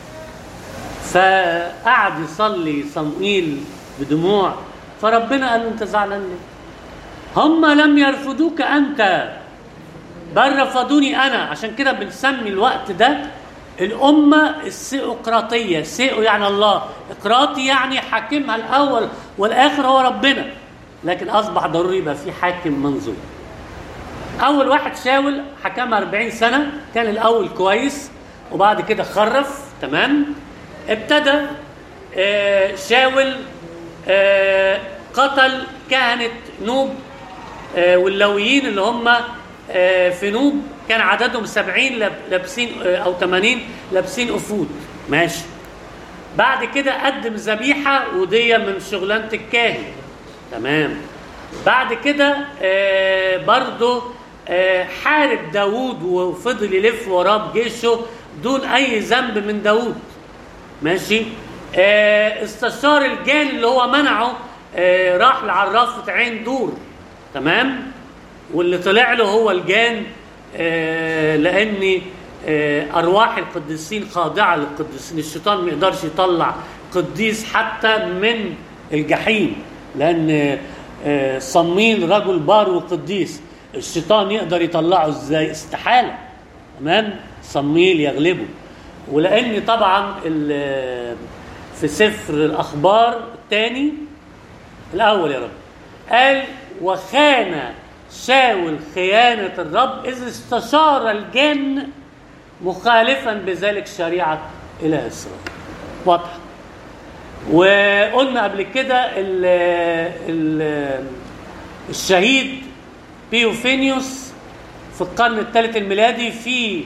فقعد يصلي صموئيل بدموع فربنا قال له انت زعلان ليه هم لم يرفضوك انت بل رفضوني انا عشان كده بنسمي الوقت ده الأمة السيقراطية سيقو يعني الله إقراطي يعني حاكمها الأول والآخر هو ربنا لكن أصبح ضروري يبقى في حاكم منظور أول واحد شاول حكمها 40 سنة كان الأول كويس وبعد كده خرف تمام ابتدى آه، شاول آه، قتل كهنة نوب آه، واللويين اللي هم آه، في نوب كان عددهم 70 لاب- لابسين آه، او 80 لابسين افود ماشي بعد كده قدم ذبيحه ودي من شغلانه الكاهن تمام بعد كده آه، برضه آه، حارب داوود وفضل يلف وراه بجيشه دون اي ذنب من داوود ماشي آه استشار الجان اللي هو منعه آه راح لعرافة عين دور تمام واللي طلع له هو الجان آه لان آه ارواح القديسين خاضعه للقديسين الشيطان ما يقدرش يطلع قديس حتى من الجحيم لان آه صميل رجل بار وقديس الشيطان يقدر يطلعه ازاي استحاله تمام صميل يغلبه ولان طبعا ال- في سفر الاخبار الثاني الاول يا رب قال وخان شاول خيانه الرب اذ استشار الجن مخالفا بذلك شريعه اله اسرائيل واضحه وقلنا قبل كده ال ال الشهيد بيوفينيوس في القرن الثالث الميلادي في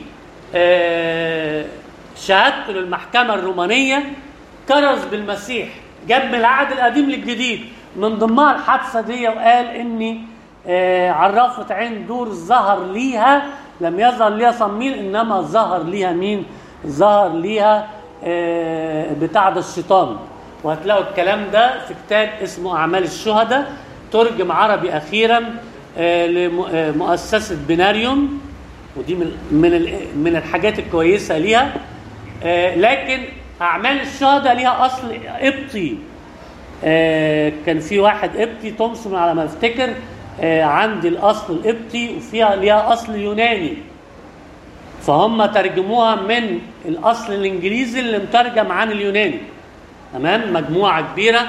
آه، شهادته للمحكمة الرومانية كرز بالمسيح جاب من العهد القديم للجديد من ضمنها الحادثة دي وقال إني آه، عرافة عين دور ظهر ليها لم يظهر ليها صميل إنما ظهر ليها مين؟ ظهر ليها آه، بتاع ده الشيطان وهتلاقوا الكلام ده في كتاب اسمه أعمال الشهداء ترجم عربي أخيرا آه، لمؤسسة بناريوم ودي من من ال- من الحاجات الكويسه ليها آه، لكن اعمال الشهداء ليها اصل قبطي آه، كان في واحد قبطي تومسون على ما افتكر آه، عندي الاصل القبطي وفيها ليها اصل يوناني فهم ترجموها من الاصل الانجليزي اللي مترجم عن اليوناني تمام مجموعه كبيره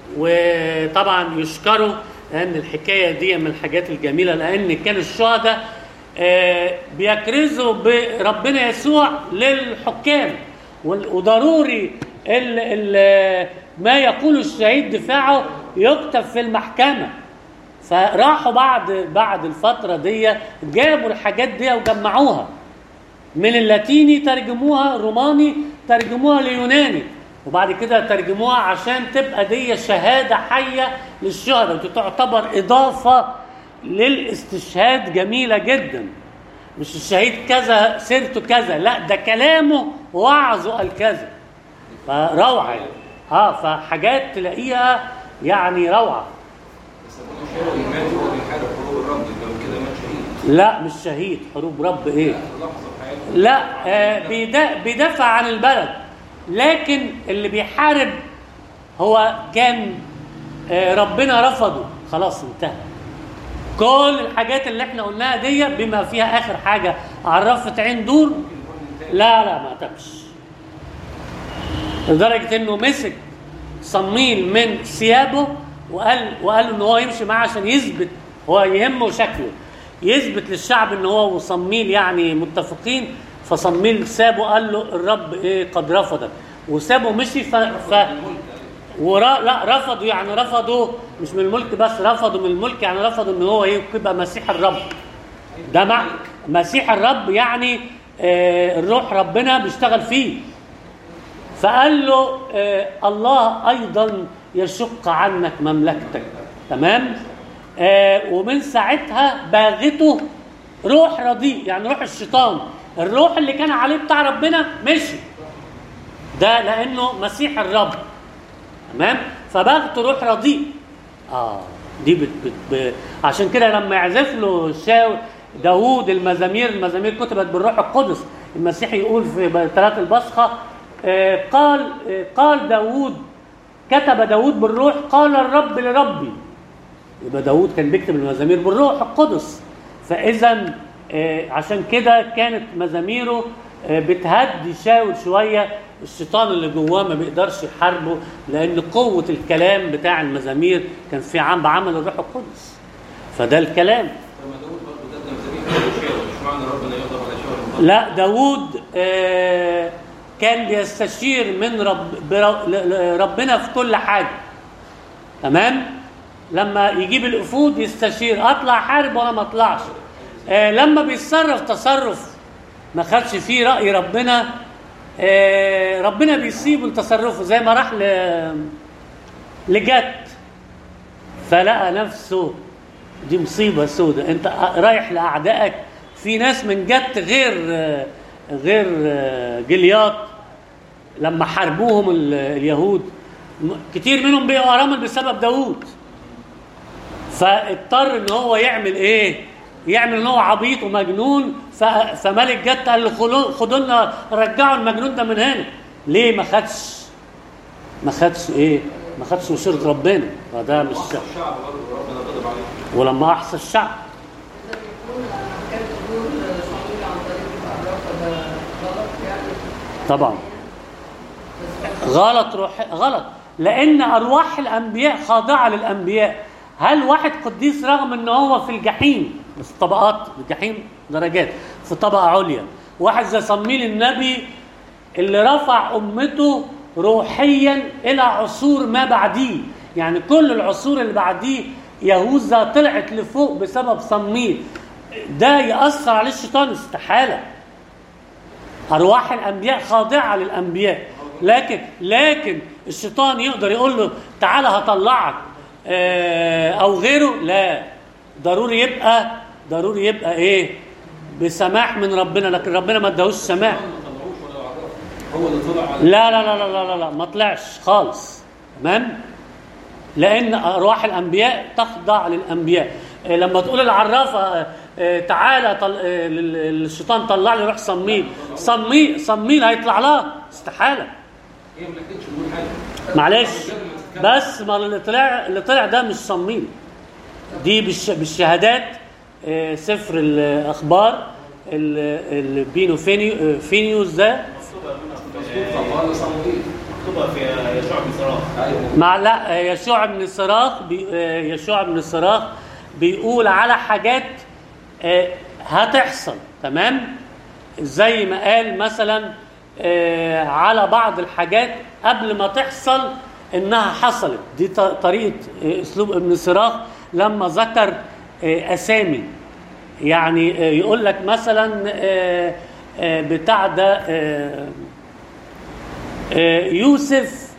وطبعا يشكروا لان الحكايه دي من الحاجات الجميله لان كان الشهداء آه، بيكرزوا بربنا يسوع للحكام وال- وضروري ال ال ما يقول الشهيد دفاعه يكتب في المحكمه فراحوا بعد بعد الفتره دي جابوا الحاجات دي وجمعوها من اللاتيني ترجموها روماني ترجموها ليوناني وبعد كده ترجموها عشان تبقى دي شهاده حيه للشهداء وتعتبر اضافه للاستشهاد جميله جدا مش الشهيد كذا سيرته كذا لا ده كلامه وعظه قال كذا فروعه يعني اه فحاجات تلاقيها يعني روعه بس ابونا شاول مات وهو بيحارب حروب الرب يبقى كده مات شهيد لا مش شهيد حروب رب ايه لحظه في حياته لا آه، بيدا- بيدافع عن البلد لكن اللي بيحارب هو كان آه، ربنا رفضه خلاص انتهى كل الحاجات اللي احنا قلناها دي بما فيها اخر حاجه عرفت عين دور لا لا ما تمش لدرجه انه مسك صميل من ثيابه وقال وقال ان هو يمشي معاه عشان يثبت هو يهمه شكله يثبت للشعب ان هو وصميل يعني متفقين فصميل سابه قال له الرب ايه قد رفضك وسابه مشي ف, ف ورا لا رفضوا يعني رفضوا مش من الملك بس رفضوا من الملك يعني رفضوا ان هو ايه يبقى مسيح الرب ده مع مسيح الرب يعني آه الروح ربنا بيشتغل فيه فقال له آه الله ايضا يشق عنك مملكتك تمام آه ومن ساعتها باغته روح رديء يعني روح الشيطان الروح اللي كان عليه بتاع ربنا مشي ده لانه مسيح الرب تمام فباغته روح رديء اه دي بت بت ب... عشان كده لما يعزف له شاو داوود المزامير المزامير كتبت بالروح القدس المسيح يقول في ثلاث البصخه آه قال آه قال داوود كتب داوود بالروح قال الرب لربي يبقى داوود كان بيكتب المزامير بالروح القدس فاذا آه عشان كده كانت مزاميره آه بتهدي شاول شويه الشيطان اللي جواه ما بيقدرش يحاربه لان قوه الكلام بتاع المزامير كان في عام بعمل الروح القدس فده الكلام لما داوود برضه قدم ذبيحه لشاول مش معنى ربنا يغضب على شاول لا داوود آه كان بيستشير من رب برب ربنا في كل حاجه تمام لما يجيب الافود يستشير اطلع حارب ولا ما اطلعش آه لما بيتصرف تصرف ما خدش فيه راي ربنا آه ربنا بيسيبه لتصرفه زي ما راح ل لجت فلقى نفسه دي مصيبه سودة انت رايح لاعدائك في ناس من جت غير غير جلياط لما حاربوهم اليهود كتير منهم بقوا ارامل بسبب داوود فاضطر ان هو يعمل ايه يعمل ان هو عبيط ومجنون فملك جت قال له خدوا لنا رجعوا المجنون ده من هنا ليه ما خدش ما خدش ايه ما خدش مشيره ربنا فده مش الشعب برضه ربنا غضب عليه ولما احصى الشعب ده بيكون لما كان حضور صمويل عن طريق العرافه ده غلط يعني طبعا بس غلط روح غلط لان ارواح الانبياء خاضعه للانبياء هل واحد قديس رغم ان هو في الجحيم بس طبقات الجحيم درجات في طبقه عليا واحد زي صميل النبي اللي رفع امته روحيا الى عصور ما بعديه يعني كل العصور اللي بعديه يهوذا طلعت لفوق بسبب صميل ده ياثر عليه الشيطان استحاله ارواح الانبياء خاضعه للانبياء لكن لكن الشيطان يقدر يقول له تعالى هطلعك آه، او غيره لا ضروري يبقى ضروري يبقى ايه بسماح من ربنا لكن ربنا ما اداهوش سماح ما طلعوش ولا عرف هو اللي طلع على لا لا لا لا لا لا, لا ما طلعش خالص تمام لان ارواح الانبياء تخضع للانبياء آه، لما تقول العرافه آه، تعالى طل... آه، لل- الشيطان طلع لي روح صميل صميل صميل هيطلع لها استحاله هي ما لحقتش تقول حاجه معلش بس ما اللي طلع اللي طلع ده مش صميم دي بالش... بالشهادات آه، سفر الاخبار ال- البينو فينيو... فينيوس ده طبعا صموئيل مكتوبه في يشوع بن صراخ ايوه مع لا آه، يشوع بن صراخ بي... آه، يشوع بن صراخ بيقول على حاجات آه، هتحصل تمام زي ما قال مثلا آه، على بعض الحاجات قبل ما تحصل انها حصلت دي ط- طريقه آه، اسلوب ابن صراخ لما ذكر آه، اسامي يعني آه، يقول لك مثلا آه، آه، بتاع ده آه، آه، يوسف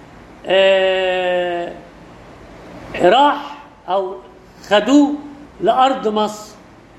آه، راح او خدوه لارض مصر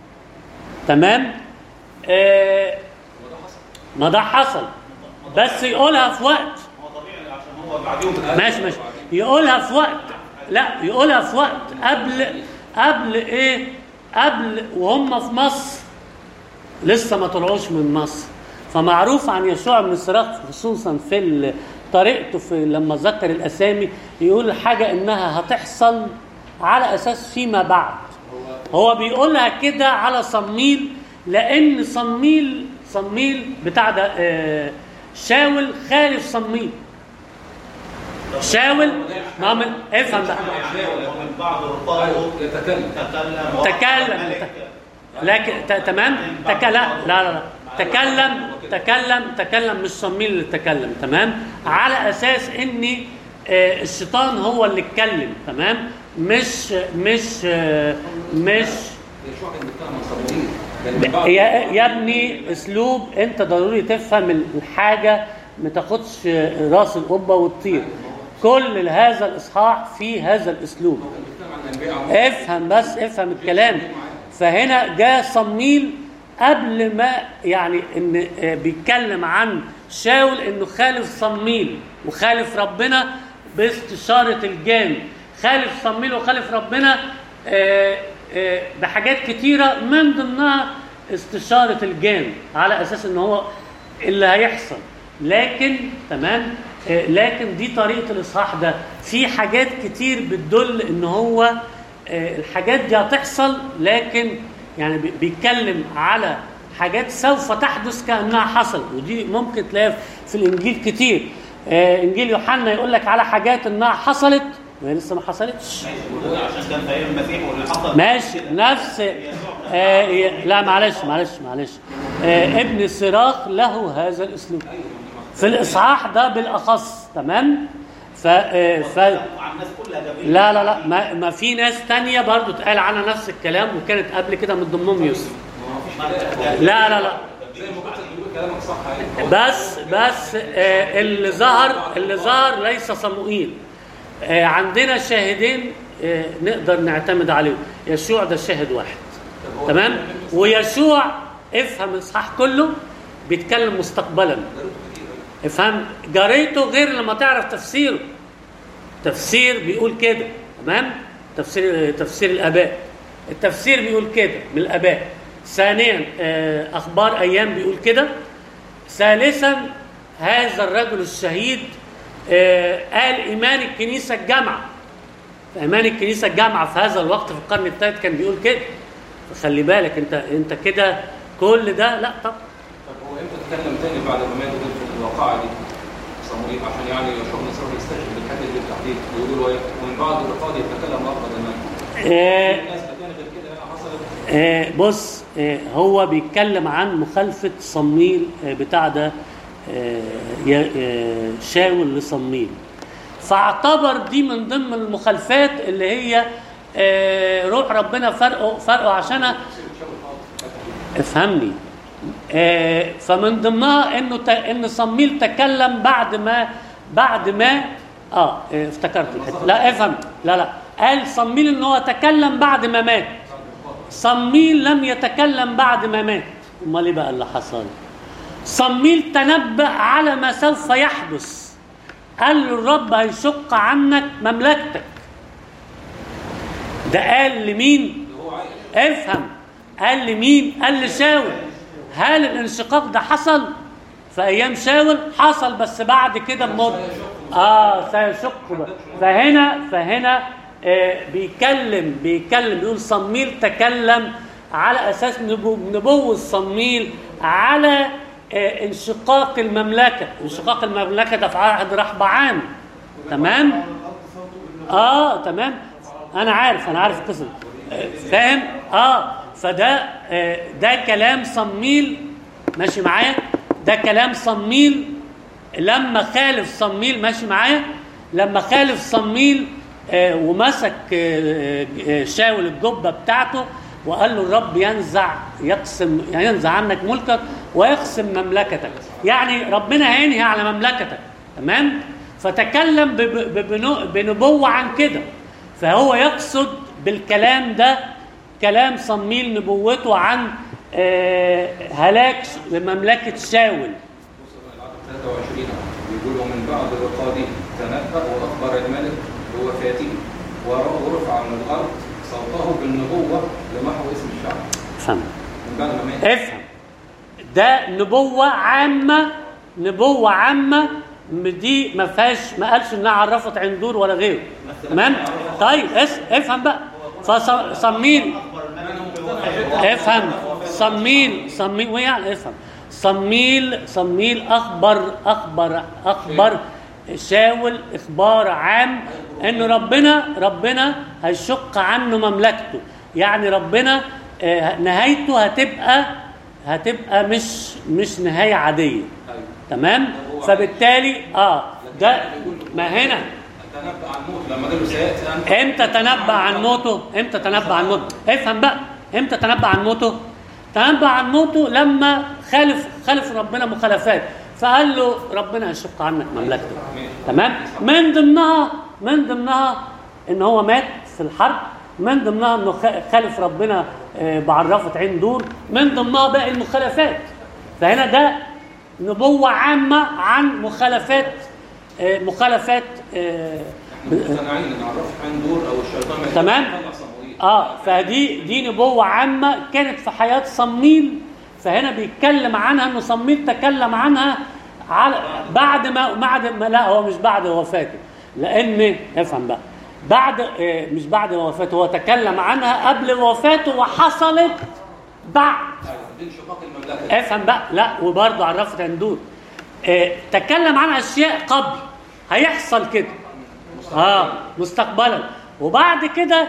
تمام آه، ما ده حصل بس يقولها في وقت هو طبيعي عشان هو بعديهم ماشي ماشي يقولها في وقت لا يقولها في وقت قبل قبل ايه قبل وهم في مصر لسه ما طلعوش من مصر فمعروف عن يشوع بن الصراخ خصوصا في ال- طريقته في لما ذكر الاسامي يقول حاجه انها هتحصل على اساس فيما بعد هو بيقولها كده على صميل لان صميل صميل بتاع ده آه، شاول خالف صميل شاول ما من افهم بقى ومن بعض رفضه يتكلم تكلم تكلم. الملك لكن ت- تمام تك... لا لا لا لا تكلم تكلم تكلم مش صميل اللي تكلم تمام على اساس ان آه، الشيطان هو اللي اتكلم تمام مش مش آه، مش يشوع كان بيتكلم عن صموئيل كان من بعد- يا, يا ابني اسلوب انت ضروري تفهم الحاجه ما تاخدش راس القبه وتطير كل هذا الاصحاح فيه هذا الاسلوب كان بيتكلم عن الانبياء عموما افهم بس افهم الكلام فهنا جاء صميل قبل ما يعني ان آه، بيتكلم عن شاول انه خالف صميل وخالف ربنا باستشاره الجان خالف صميل وخالف ربنا آه، آه، بحاجات كتيره من ضمنها استشاره الجان على اساس ان هو اللي هيحصل لكن تمام آه، لكن دي طريقه الاصحاح ده في حاجات كتير بتدل ان هو آه، الحاجات دي هتحصل لكن يعني بي- بيتكلم على حاجات سوف تحدث كانها حصلت ودي ممكن تلاقيها في الانجيل كتير آه، انجيل يوحنا يقول لك على حاجات انها حصلت وهي لسه ما حصلتش ماشي وده عشان كان في ايام المسيح واللي حصل ماشي نفس آه ي- لا معلش معلش معلش آه ابن صراخ له هذا الاسلوب في الاصحاح ده بالاخص تمام ف, آه ف على الناس كلها جميل لا لا لا ما, ما في ناس تانية برضو اتقال عنها نفس الكلام وكانت قبل كده من ضمنهم يوسف ما فيش كده لا لا لا زي ما كنت بتقول كلامك صح يعني بس بس آه اللي ظهر اللي ظهر ليس صموئيل آه عندنا شاهدين آه نقدر نعتمد عليهم يشوع ده شاهد واحد تمام ويشوع افهم الاصحاح كله بيتكلم مستقبلا افهم جريته غير لما تعرف تفسيره تفسير بيقول كده تمام تفسير تفسير الاباء التفسير بيقول كده من الاباء ثانيا آه، اخبار ايام بيقول كده ثالثا هذا الرجل الشهيد آه، قال ايمان الكنيسه الجامعه ايمان الكنيسه الجامعه في هذا الوقت في القرن الثالث كان بيقول كده فخلي بالك انت انت كده كل ده لا طب طب هو امتى اتكلم تاني بعد ما مات دول في الواقعه دي صموئيل عشان يعني يشوع بن صالح يستشهد بالحته دي بالتحديد ويقول ويا- ومن بعد الرقاد يتكلم لفظا كمان آه، الناس تاني غير كده هنا حصلت آه، بص آه، هو بيتكلم عن مخالفة صميل آه، بتاع ده آه، يا- آه، شاول لصميل فاعتبر دي من ضمن المخالفات اللي هي آه، روح ربنا فرقه فرقه عشانها افهمني آه، فمن ضمنها انه ت- ان صميل تكلم بعد ما بعد ما اه آه، افتكرت الحته لا افهم لا لا قال صميل ان هو تكلم بعد ما مات صميل لم يتكلم بعد ما مات امال ايه بقى اللي حصل صميل تنبأ على ما سوف يحدث قال له الرب هيشق عنك مملكتك ده قال لمين افهم قال لمين قال لشاول هل الانشقاق ده حصل في ايام شاول حصل بس بعد كده بمدة اه سيشق بقى. فهنا فهنا آه بيكلم بيكلم بيقول صميل تكلم على اساس نبو نبوة صميل على آه انشقاق المملكه انشقاق المملكه ده في عهد رحبعام تمام اه تمام انا عارف انا عارف القصه دي. آه، فاهم اه فده آه ده كلام صميل ماشي معايا ده كلام صميل لما خالف صميل ماشي معايا لما خالف صميل آه ومسك آه آه شاول الجبه بتاعته وقال له الرب ينزع يقسم يعني ينزع عنك ملكك ويقسم مملكتك يعني ربنا هينهي على مملكتك تمام فتكلم ب- ب- بنو- بنبوة عن كده فهو يقصد بالكلام ده كلام صميل نبوته عن آه، هلاك مملكة شاول بص بقى العدد 23 بيقول ومن بعد الرقاد تنبأ واخبر الملك بوفاته ورفع من الارض صوته بالنبوه لمحو اسم الشعب افهم من بعد ما مات افهم ده نبوة عامة نبوة عامة م- دي ما فيهاش ما قالش انها عرفت عندور ولا غيره تمام طيب اس افهم بقى فصميل افهم صميل صميل وين يعني افهم صميل صميل اخبر اخبر اخبر شاول اخبار عام ان ربنا ربنا هيشق عنه مملكته يعني ربنا آه، نهايته هتبقى هتبقى مش مش نهايه عاديه ايوه تمام فبالتالي اه ده ما هنا تنبأ عن موت لما قال له سياتي انت امتى تنبأ عن موته امتى تنبأ عن موته افهم بقى امتى تنبأ عن موته تنبأ عن موته لما خالف خالف ربنا مخالفات فقال له ربنا يشق عنك مملكته تمام من ضمنها من ضمنها ان هو مات في الحرب من ضمنها انه خ- خالف ربنا آه، بعرفة عين دور من ضمنها باقي المخالفات فهنا ده نبوة عامة عن مخالفات آه، مخالفات آه، مقتنعين ان عرفت عن دور او الشيطان ما تمام. يطلع صموئيل. اه فدي دي نبوة عامة كانت في حياة صميل فهنا بيتكلم عنها انه صميل تكلم عنها على بعد ما بعد ما لا هو مش بعد وفاته لان افهم بقى بعد آه، مش بعد وفاته هو تكلم عنها قبل وفاته وحصلت بعد ايوه دي انشقاق المملكه افهم بقى لا وبرضه عرفت عندور آه تكلم عن اشياء قبل هيحصل كده اه مستقبلا وبعد كده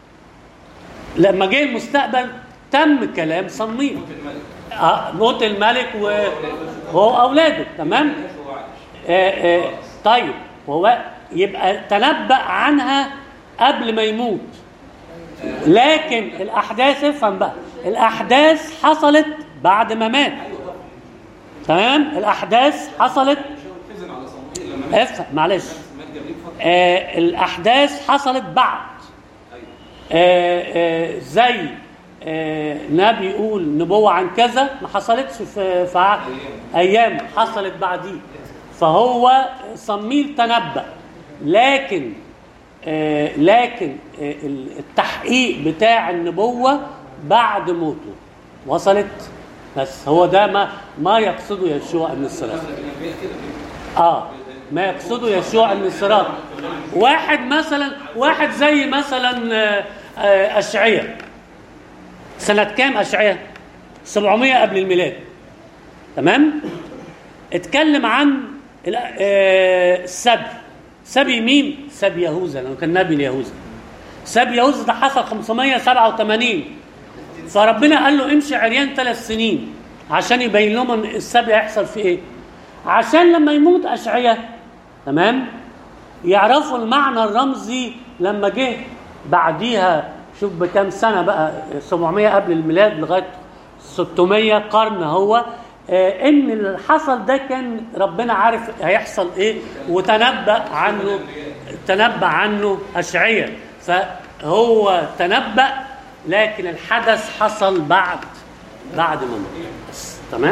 لما جه المستقبل تم كلام صميم موت الملك آه موت الملك وهو اولاده تمام مش هو عايش آه آه طيب هو يبقى تنبأ عنها قبل ما يموت لكن الاحداث افهم بقى الاحداث حصلت بعد ما مات تمام الاحداث حصلت حزن على صموئيل لما مات افهم معلش مات جابليل فتره آه الاحداث حصلت بعد ايوه آه آه زي آه نبي يقول نبوة عن كذا ما حصلتش في, في ع- أيام حصلت بعديه فهو صميل تنبأ لكن آه لكن آه ال- التحقيق بتاع النبوة بعد موته وصلت بس هو ده ما ما يقصده يشوع من الصراط اغلب الانبياء كده اه ما يقصده يشوع من الصراط واحد مثلا واحد زي مثلا آه، آه، اشعياء سنة كام اشعياء 700 قبل الميلاد تمام اتكلم عن ال- آه، السبي سبي مين سبي يهوذا لانه كان نبي ليهوذا سبي يهوذا ده حصل 587 فربنا قال له امشي عريان ثلاث سنين عشان يبين لهم ان السبي هيحصل في ايه عشان لما يموت اشعياء تمام يعرفوا المعنى الرمزي لما جه بعديها شوف بكام سنه بقى 700 قبل الميلاد لغايه 600 قرن هو آه، ان اللي حصل ده كان ربنا عارف هيحصل ايه وتنبأ عنه تنبأ عنه اشعياء فهو تنبأ لكن الحدث حصل بعد بعد ما مات بس، تمام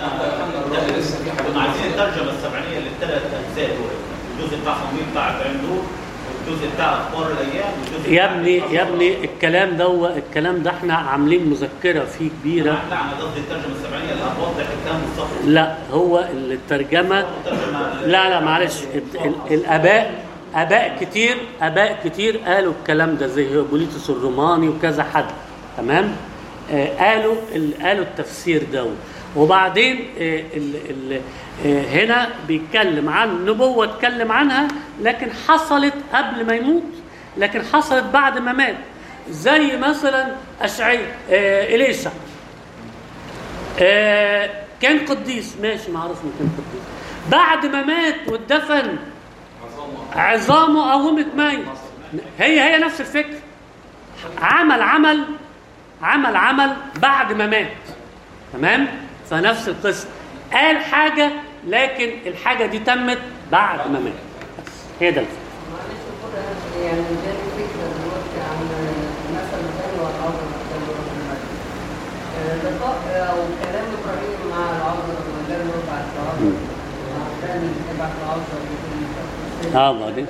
الراجل لسه في حاجات كنا عايزين الترجمه السبعينيه للثلاث اجزاء دول الجزء بتاع صمويل بتاع عندور والجزء بتاع اخبار الايام والجزء يا بتاع ابني الأسرة. يا ابني الكلام ده الكلام ده احنا عاملين مذكره فيه كبيره لا انا قصدي الترجمه السبعينيه اللي هتوضح الكلام بالظبط لا هو الترجمه الترجمه لا لا معلش ال- ال- الاباء اباء كتير اباء كتير قالوا الكلام ده زي هيبوليتوس الروماني وكذا حد تمام آه قالوا ال- قالوا التفسير ده وبعدين آه ال ال آه هنا بيتكلم عن نبوه اتكلم عنها لكن حصلت قبل ما يموت لكن حصلت بعد ما مات زي مثلا اشعياء آه اليشع آه، كان قديس ماشي معروف انه كان قديس بعد ما مات واتدفن عظامه قومت ميت هي هي نفس الفكره عمل عمل عمل عمل بعد ما مات تمام فنفس القصه قال حاجه لكن الحاجه دي تمت بعد ما مات بس هي ده الفكره معلش كده يعني جالي فكرة دلوقتي عن مثل ثاني والعظمة الثاني لقاء أو كلام إبراهيم مع العظمة لما قال له ابعت العظمة مع الثاني ابعت العظمة اه بعدين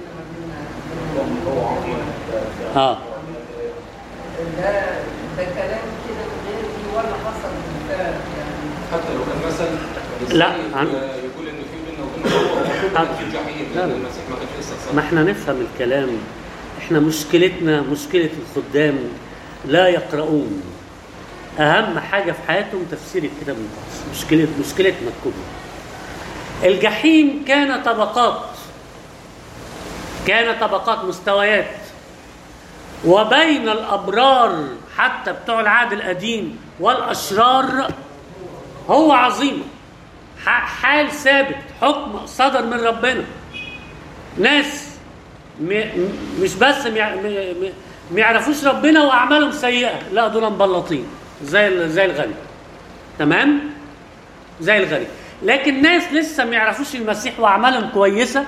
اه ده ده كلام كده من غير دي ولا حصل بالفعل يعني حتى لو كان مثل لا، إزاي عن- يقول انه في بيننا وبين هو المفروض عن- كان في جحيم لا، لان لا. المسيح ما كانش لسه ما اتصلب احنا نفهم الكلام احنا مشكلتنا مشكلة الخدام لا يقرؤون اهم حاجة في حياتهم تفسير الكتاب المقدس مشكلة مشكلتنا الكبرى الجحيم كان طبقات كان طبقات مستويات وبين الابرار حتى بتوع العهد القديم والاشرار هو عظيم ح- حال ثابت حكم صدر من ربنا ناس م... م- مش بس ما يع- م- م- ما يعرفوش ربنا واعمالهم سيئه لا دول مبلطين زي ال- زي الغني تمام زي الغني لكن ناس لسه ما يعرفوش المسيح واعمالهم كويسه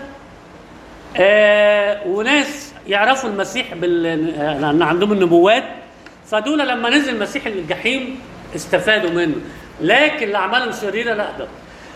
آه وناس يعرفوا المسيح بال آه، لان عندهم النبوات فدول لما نزل المسيح الجحيم استفادوا منه لكن اللي اعمالهم شريره لا ده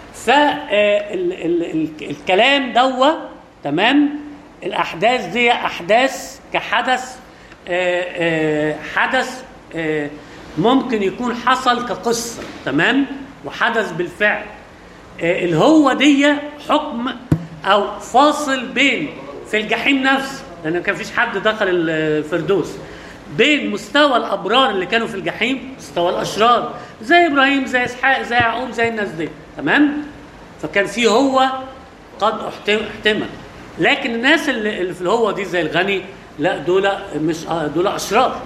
فالكلام دوا تمام الاحداث دي احداث كحدث آه، آه، حدث آه، ممكن يكون حصل كقصه تمام وحدث بالفعل آه، الهو دي حكم او فاصل بين في الجحيم نفسه لان كان فيش حد دخل الفردوس بين مستوى الابرار اللي كانوا في الجحيم مستوى الاشرار زي ابراهيم زي اسحاق زي يعقوب زي الناس دي تمام فكان في هو قد احتم- احتمل لكن الناس اللي اللي في الهو دي زي الغني لا دول مش آه، دول اشرار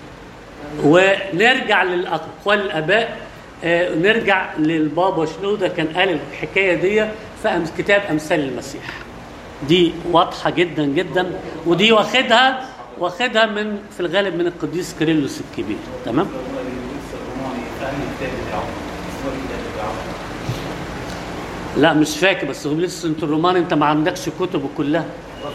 ونرجع للاقوال الاباء آه، نرجع للبابا شنودة كان قال الحكايه دي في أمس- كتاب امثال المسيح دي واضحه جدا جدا ودي واخدها واخدها من في الغالب من القديس كيرلس الكبير تمام لا مش فاكر بس هو لسه انت الرومان انت ما عندكش كتبه كلها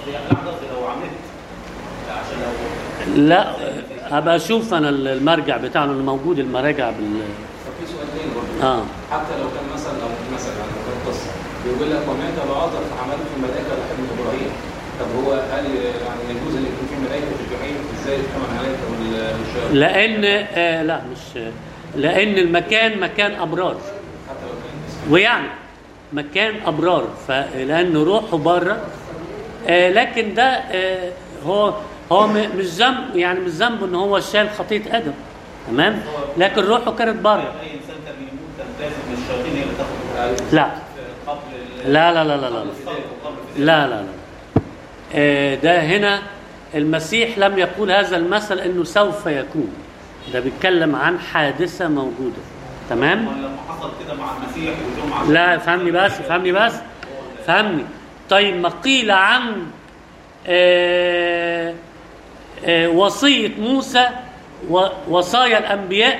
لا هبقى اشوف انا المرجع بتاعنا اللي موجود المراجع بال طب في سؤال تاني برضه اه حتى لو كان مثلا لو مثلا يعني لو كان قصه بيقول لك ومات العازر فعملت في الملائكه لحد ابراهيم طب هو هل يعني يجوز ان يكون في ملائكه في الجحيم ازاي يفهم الملائكه والشياطين لان آه لا مش لان المكان مكان ابرار حتى لو كان اسم ويعني مكان ابرار فلان روحه بره آه لكن ده آه هو هو م- مش ذنب يعني مش ذنبه ان هو شال خطيه ادم تمام لكن روحه كانت بره اي انسان كان بيموت كان لازم الشياطين هي اللي تاخد لا قبل ال- لا لا لا لا لا قبل الصلب وقبل الفداء. لا لا لا آه، ده هنا المسيح لم يقول هذا المثل انه سوف يكون ده بيتكلم عن حادثه موجوده تمام لما حصل كده مع المسيح وجمعه لا فهمني بس فهمني بس فهمني طيب ما قيل عن آه، آه، وصية موسى ووصايا الأنبياء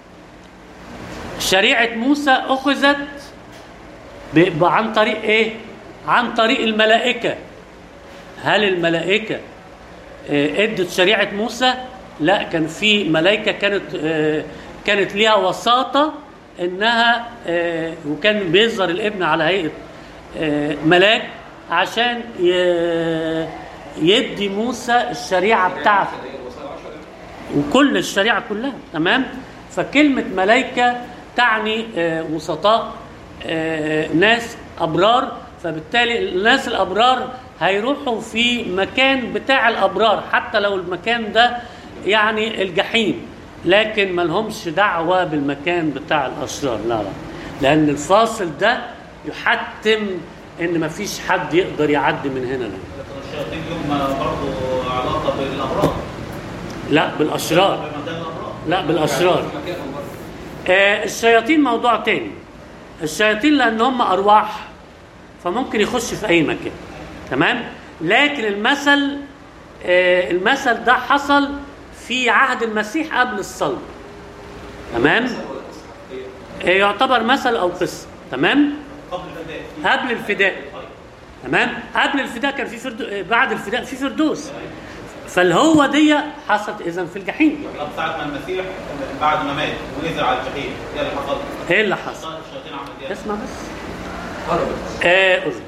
شريعة موسى أخذت ب- ب- عن طريق إيه؟ عن طريق الملائكة هل الملائكة آه، ادت شريعة موسى؟ لا كان في ملائكة كانت آه، كانت ليها وساطة انها آه، وكان بيظهر الابن على هيئة آه، ملاك عشان ي- يدي موسى الشريعة بتاعته وكل الشريعة كلها تمام فكلمة ملائكة تعني آه، وسطاء آه، ناس أبرار فبالتالي الناس الأبرار هيروحوا في مكان بتاع الأبرار حتى لو المكان ده يعني الجحيم لكن ما لهمش دعوة بالمكان بتاع الأشرار لا لا لأن الفاصل ده يحتم إن مفيش حد يقدر يعدي من هنا لا. لكن الشياطين لهم برضه علاقه بالابرار لا بالأشرار بمكان الابرار لا بالأشرار مكانهم برضه آه، الشياطين موضوع تاني الشياطين لان هم ارواح فممكن يخش في اي مكان تمام لكن المثل آه، المثل ده حصل في عهد المسيح قبل الصلب تمام آه، يعتبر مثل او قصه تمام قبل الفداء قبل الفداء تمام قبل الفداء كان في فردو... آه، بعد الفداء في فردوس فالهو دي حصلت اذا في الجحيم طب ساعه ما المسيح بعد ما مات ونزل على الجحيم ايه اللي حصل؟ ايه اللي حصل الشياطين عملت ايه؟ اسمع بس هربت آه أذن.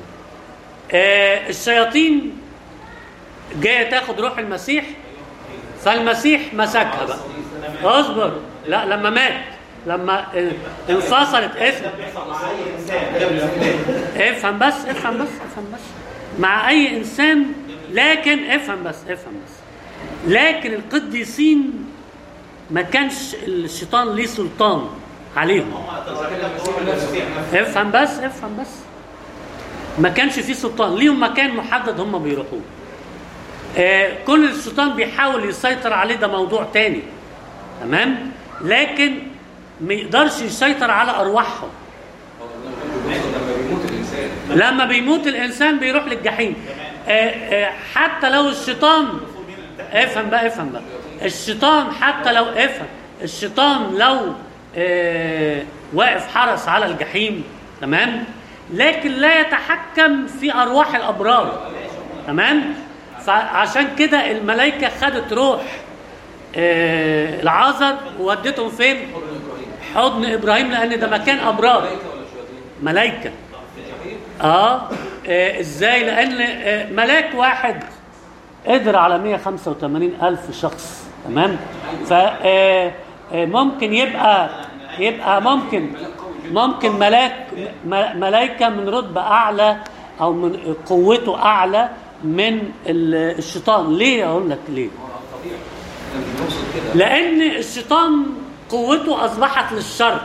آه الشياطين جايه تاخد روح المسيح فالمسيح مسكها بقى اصبر لا لما مات لما آه، انفصلت اسم ده بيحصل مع اي انسان قبل الفداء افهم بس افهم بس افهم بس مع اي انسان لكن افهم بس افهم بس لكن القديسين ما كانش الشيطان ليه سلطان عليهم هم تستحيل روح المسيح نفسه افهم بس افهم بس ما كانش في سلطان ليهم مكان محدد هم بيروحوه آه كل الشيطان بيحاول يسيطر عليه ده موضوع تاني تمام لكن ما يقدرش يسيطر على ارواحهم لما بيموت الانسان لما بيموت الانسان بيروح للجحيم آه، آه، حتى لو الشيطان افهم بقى افهم بقى الشيطان حتى لو افهم الشيطان لو آه، واقف حرس على الجحيم تمام لكن لا يتحكم في ارواح الابرار تمام فعشان كده الملائكه خدت روح آه، العازر وودتهم فين حضن ابراهيم لان ده مكان ابرار ملائكه ولا شياطين؟ ملائكه الجحيم اه آه، ازاي لان آه، ملاك واحد قدر على 185 الف شخص تمام ف آه، آه، ممكن يبقى يبقى ممكن ممكن ملاك م- ملائكه من رتبه اعلى او من قوته اعلى من ال- الشيطان ليه اقول لك ليه هو طبيعي احنا مش بنقصد كده لان الشيطان قوته اصبحت للشر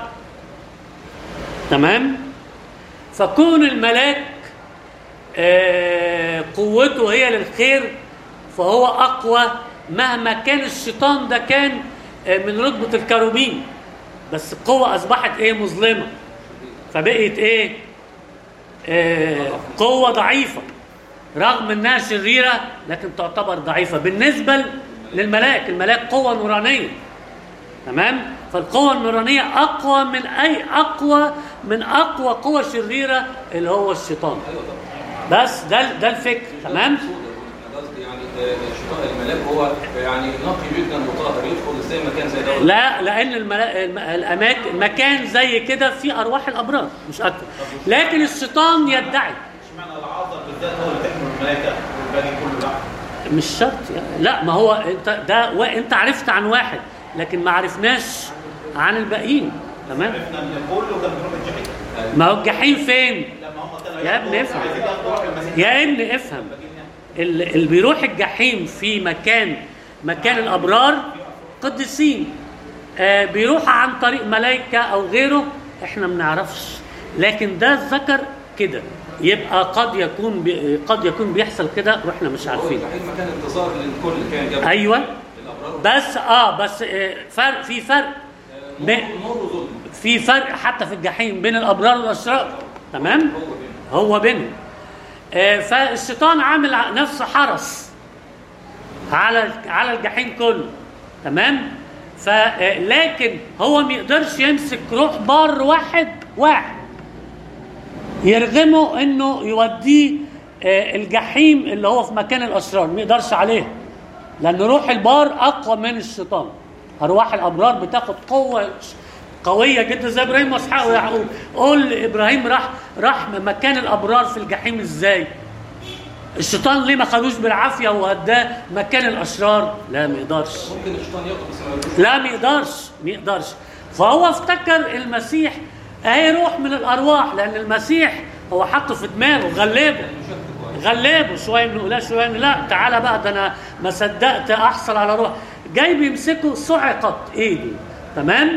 تمام فكون الملاك آه، قوته هي للخير فهو اقوى مهما كان الشيطان ده كان آه، من رتبه الكروبين بس القوه اصبحت ايه مظلمه فبقيت ايه آه، قوه ضعيفه رغم انها شريره لكن تعتبر ضعيفه بالنسبه للملاك الملاك قوه نورانيه تمام فالقوه النورانيه اقوى من اي اقوى من اقوى قوه شريره اللي هو الشيطان ايوه طبعا بس ده ده الفكر تمام أنا قصدي يعني آه، الشيطان الملاك هو يعني نقي جدا وطاهر يدخل ازاي مكان زي ده لا لان الملا... الم- الاماكن المكان زي كده فيه ارواح الابرار مش اكتر لكن الشيطان يدعي اشمعنى العذر بالذات هو اللي تحمل الملائكه والباقي كله لا مش شرط يعني. لا ما هو انت ده و... انت عرفت عن واحد لكن ما عرفناش عن الباقيين تمام عرفنا ان كله كان بيروح الجحيم ما هو الجحيم فين لما هم كانوا يا ابني افهم. عايزين ياخدوا روح المسيح يا ابني افهم اللي اللي بيروح الجحيم في مكان مكان الابرار قديسين آه بيروح عن طريق ملائكه او غيره احنا ما نعرفش لكن ده ذكر كده يبقى قد يكون بي قد يكون بيحصل كده واحنا مش هو عارفين الجحيم مكان انتظار للكل كان جاب ايوه الابرار بس اه بس آه فرق في فرق ب- نور نور وظلم في فرق حتى في الجحيم بين الابرار والاشرار تمام هو بينهم هو بينهم آه، فالشيطان عامل ع- نفسه حرس على على الجحيم كله تمام ف آه، لكن هو ما يقدرش يمسك روح بار واحد واحد يرغمه انه يوديه آه، الجحيم اللي هو في مكان الاشرار ما يقدرش عليه لان روح البار اقوى من الشيطان ارواح الابرار بتاخد قوه قويه جدا زي ابراهيم واسحاق ويعقوب قول لابراهيم راح راح مكان الابرار في الجحيم ازاي الشيطان ليه ما خدوش بالعافيه ووداه مكان الاشرار لا ما يقدرش ممكن الشيطان ياخد بس ما يقدرش لا ما يقدرش ما يقدرش فهو افتكر المسيح اهي روح من الارواح لان المسيح هو حطه في دماغه غلبه يشك كويس غلبه شويه من لا شويه من لا تعالى بقى ده انا ما صدقت احصل على روح جاي بيمسكه صعقت ايده تمام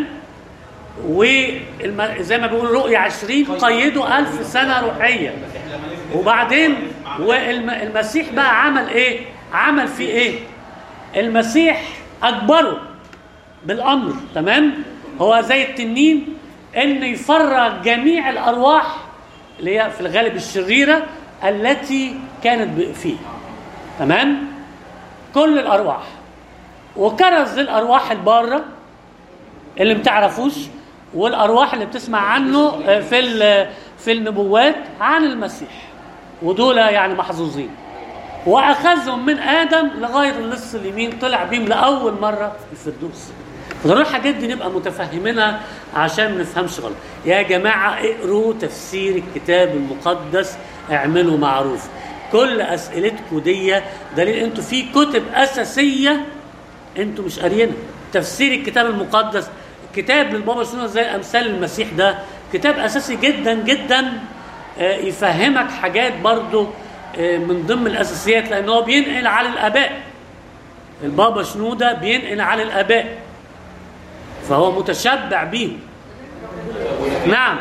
وزي ما بيقولوا رؤية عشرين قيدوا ألف سنة روحية وبعدين والمسيح بقى عمل ايه عمل فيه ايه المسيح اجبره بالامر تمام هو زي التنين ان يفرغ جميع الارواح اللي هي في الغالب الشريره التي كانت ب- فيه تمام كل الارواح وكرز الارواح الباره اللي ما تعرفوش والارواح اللي بتسمع عنه آه، في ال- في النبوات عن المسيح ودول يعني محظوظين واخذهم من ادم لغايه اللص اليمين طلع بيهم لاول مره الفردوس ضروري الحاجات دي نبقى متفهمينها عشان ما نفهمش غلط يا جماعه اقروا تفسير الكتاب المقدس اعملوا معروف كل اسئلتكم دي دليل انتوا في كتب اساسيه انتوا مش قاريينها تفسير الكتاب المقدس كتاب للبابا شنو زي امثال المسيح ده كتاب اساسي جدا جدا آه، يفهمك حاجات برضو آه، من ضمن الاساسيات لان هو بينقل على الاباء البابا شنودة بينقل على الاباء فهو متشبع بيهم نعم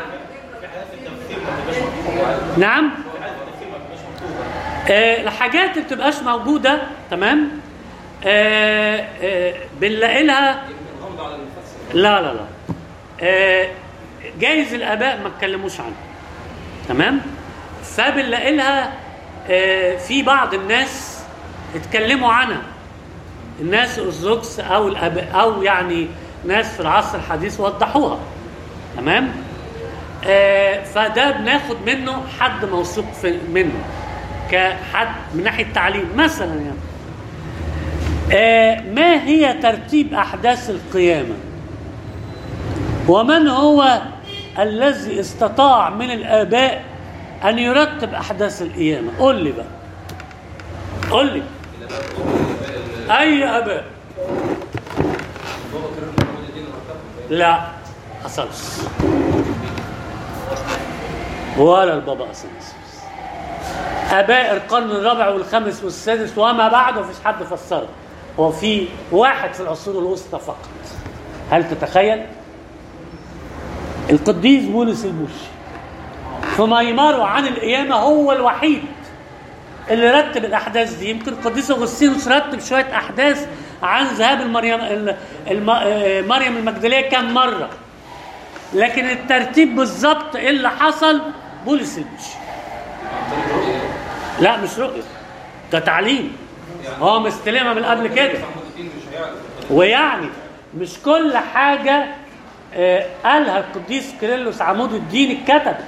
نعم آه، الحاجات اللي بتبقاش موجوده تمام آه، آه، بنلاقي لها الغمض على لا لا لا آه، جايز الاباء ما اتكلموش عنها تمام فبنلاقي لها آه، في بعض الناس اتكلموا عنها الناس الارثوذكس او الاباء او يعني ناس في العصر الحديث وضحوها تمام آه، فده بناخد منه حد موثوق في- منه كحد من ناحيه تعليم مثلا يعني آه، ما هي ترتيب احداث القيامه ومن هو الذي استطاع من الاباء ان يرتب احداث القيامه قول لي بقى قول لي الاباء الاباء اي اباء بابا كريم محمود الدين رتبهم لا حصلش ولا البابا اثناسيوس اباء القرن الرابع والخامس والسادس وما بعده مفيش حد فسره هو في واحد في العصور الوسطى فقط هل تتخيل القديس بولس الموشي في ميماره عن القيامه هو الوحيد اللي رتب الاحداث دي يمكن القديس اغسطينوس رتب شويه احداث عن ذهاب المريم ال- الم... آه، مريم المجدليه كم مره لكن الترتيب بالظبط ايه اللي حصل بولس الموشي عن طريق رؤيه لا مش رؤيه ده تعليم هو مستلمها من قبل كده محمود الدين مش هيعرف ويعني مش كل حاجة آه، قالها القديس كيرلس عمود الدين اتكتبت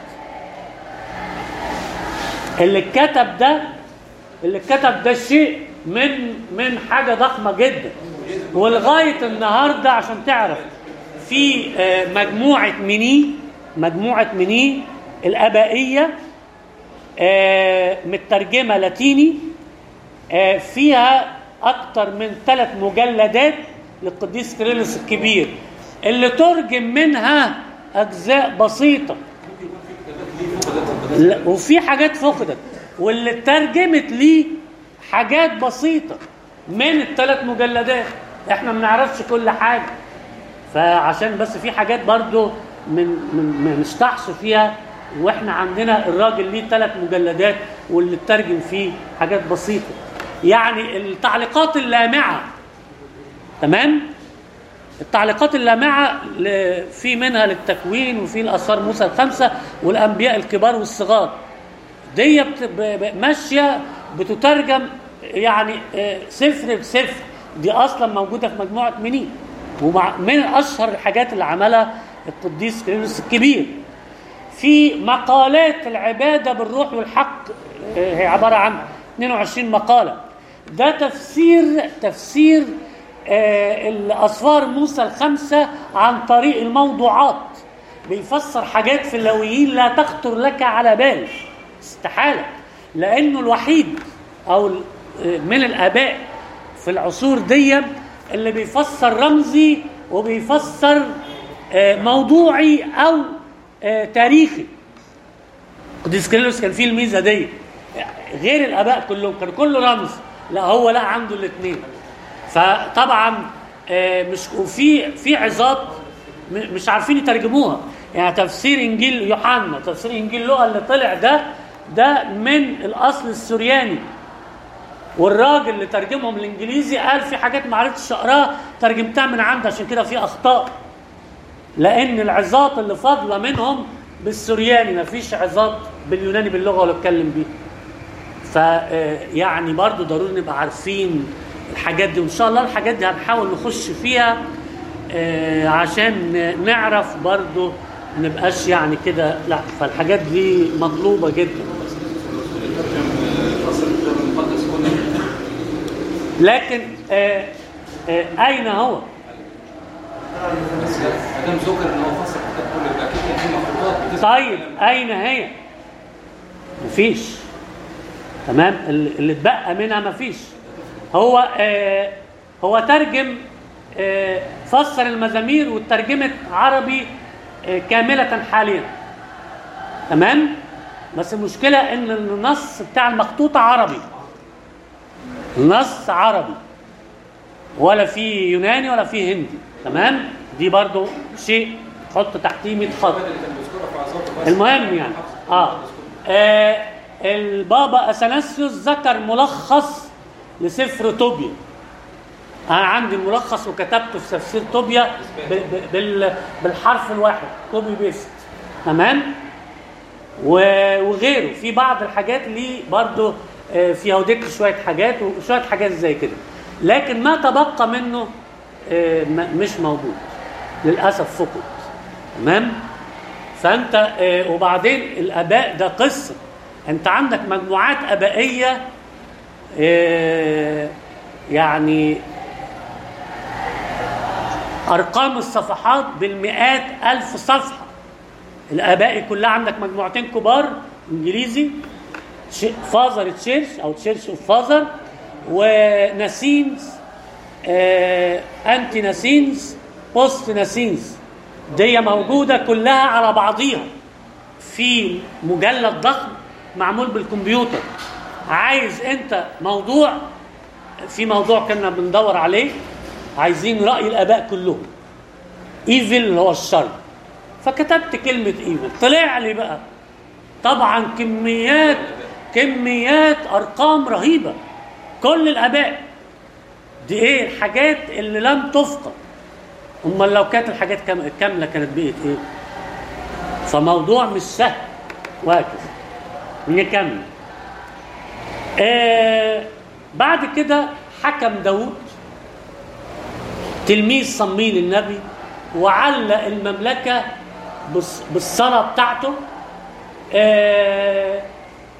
اللي اتكتب ده اللي اتكتب ده شيء من من حاجة ضخمة جدا ولغاية النهاردة عشان تعرف في آه، مجموعة مني مجموعة مني الآبائية آه، مترجمة لاتيني آه، فيها أكتر من ثلاث مجلدات للقديس كيرلس الكبير اللي ترجم منها أجزاء بسيطة لا، وفي حاجات فقدت واللي ترجمت ليه حاجات بسيطة من الثلاث مجلدات احنا ما بنعرفش كل حاجة فعشان بس في حاجات برضو من من ما نشطحش فيها واحنا عندنا الراجل ليه ثلاث مجلدات واللي اترجم فيه حاجات بسيطه يعني التعليقات اللامعه تمام التعليقات اللامعه ل- في منها للتكوين وفي الاثار موسى الخمسه والانبياء الكبار والصغار دي بت- ب- ب- ماشيه بتترجم يعني آه، سفر بسفر دي اصلا موجوده في مجموعه منين ومع من اشهر الحاجات اللي عملها القديس كيرلس الكبير في مقالات العباده بالروح والحق آه، هي عباره عن 22 مقاله ده تفسير تفسير آه، الاسفار موسى الخمسه عن طريق الموضوعات بيفسر حاجات في اللويين لا تخطر لك على بال استحاله لانه الوحيد او ال- آه، من الاباء في العصور دي اللي بيفسر رمزي وبيفسر آه، موضوعي او آه، تاريخي قديس كيرلس كان فيه الميزه دي غير الاباء كلهم كان كله رمز لا هو لا عنده الاثنين فطبعا آه، مش وفي في عظات م- مش عارفين يترجموها يعني تفسير انجيل يوحنا تفسير انجيل لوقا اللي طلع ده ده من الاصل السورياني والراجل اللي ترجمهم الانجليزي قال في حاجات ما عرفتش اقراها ترجمتها من عندي عشان كده في اخطاء لان العظات اللي فاضله منهم بالسورياني ما فيش عظات باليوناني باللغه ولا اتكلم بيها ف آه، يعني برضو ضروري نبقى عارفين الحاجات دي وان شاء الله الحاجات دي هنحاول نخش فيها آه، عشان نعرف برضو ما نبقاش يعني كده لا فالحاجات دي مطلوبه جدا فصل الكتاب المقدس كله لكن آه، آه، اين هو؟ بس لا ما دام ذكر ان هو فصل الكتاب كله يبقى اكيد كان في مخطوطات بتثبت طيب الكلام ده. اين هي؟ مفيش تمام اللي اللي اتبقى منها مفيش هو آه هو ترجم آه فسر المزامير وترجمت عربي آه كاملة حاليا تمام بس المشكلة ان النص بتاع المخطوطة عربي النص عربي ولا في يوناني ولا في هندي تمام دي برضو شيء حط تحتيه 100 خط اللي كان بيذكرها في عظاته بس المهم يعني اه, آه البابا اثناسيوس ذكر ملخص لسفر طوبيا انا عندي ملخص وكتبته في تفسير طوبيا ب- ب- بال- بالحرف الواحد كوبي بيست تمام و- وغيره في بعض الحاجات اللي برضو آه، في هوديك شويه حاجات وشويه حاجات زي كده لكن ما تبقى منه آه، م- مش موجود للاسف فقد تمام فانت آه، وبعدين الاباء ده قصه انت عندك مجموعات ابائيه آه، يعني ارقام الصفحات بالمئات الف صفحه الابائي كلها عندك مجموعتين كبار انجليزي فازر تشيرش او تشيرش اوف فازر وناسينز آه انتي ناسينز بوست ناسينز دي موجوده كلها على بعضيها في مجلد ضخم معمول بالكمبيوتر عايز انت موضوع في موضوع كنا بندور عليه عايزين راي الاباء كلهم ايفل اللي هو الشر فكتبت كلمه ايفل طلع لي بقى طبعا كميات كميات ارقام رهيبه كل الاباء دي ايه الحاجات اللي لم تفقد امال لو كانت الحاجات كام- كامله كانت بقت ايه فموضوع مش سهل وهكذا نكمل آه بعد كده حكم داود تلميذ صميل النبي وعلق المملكة بالص- بالصلاة بتاعته آه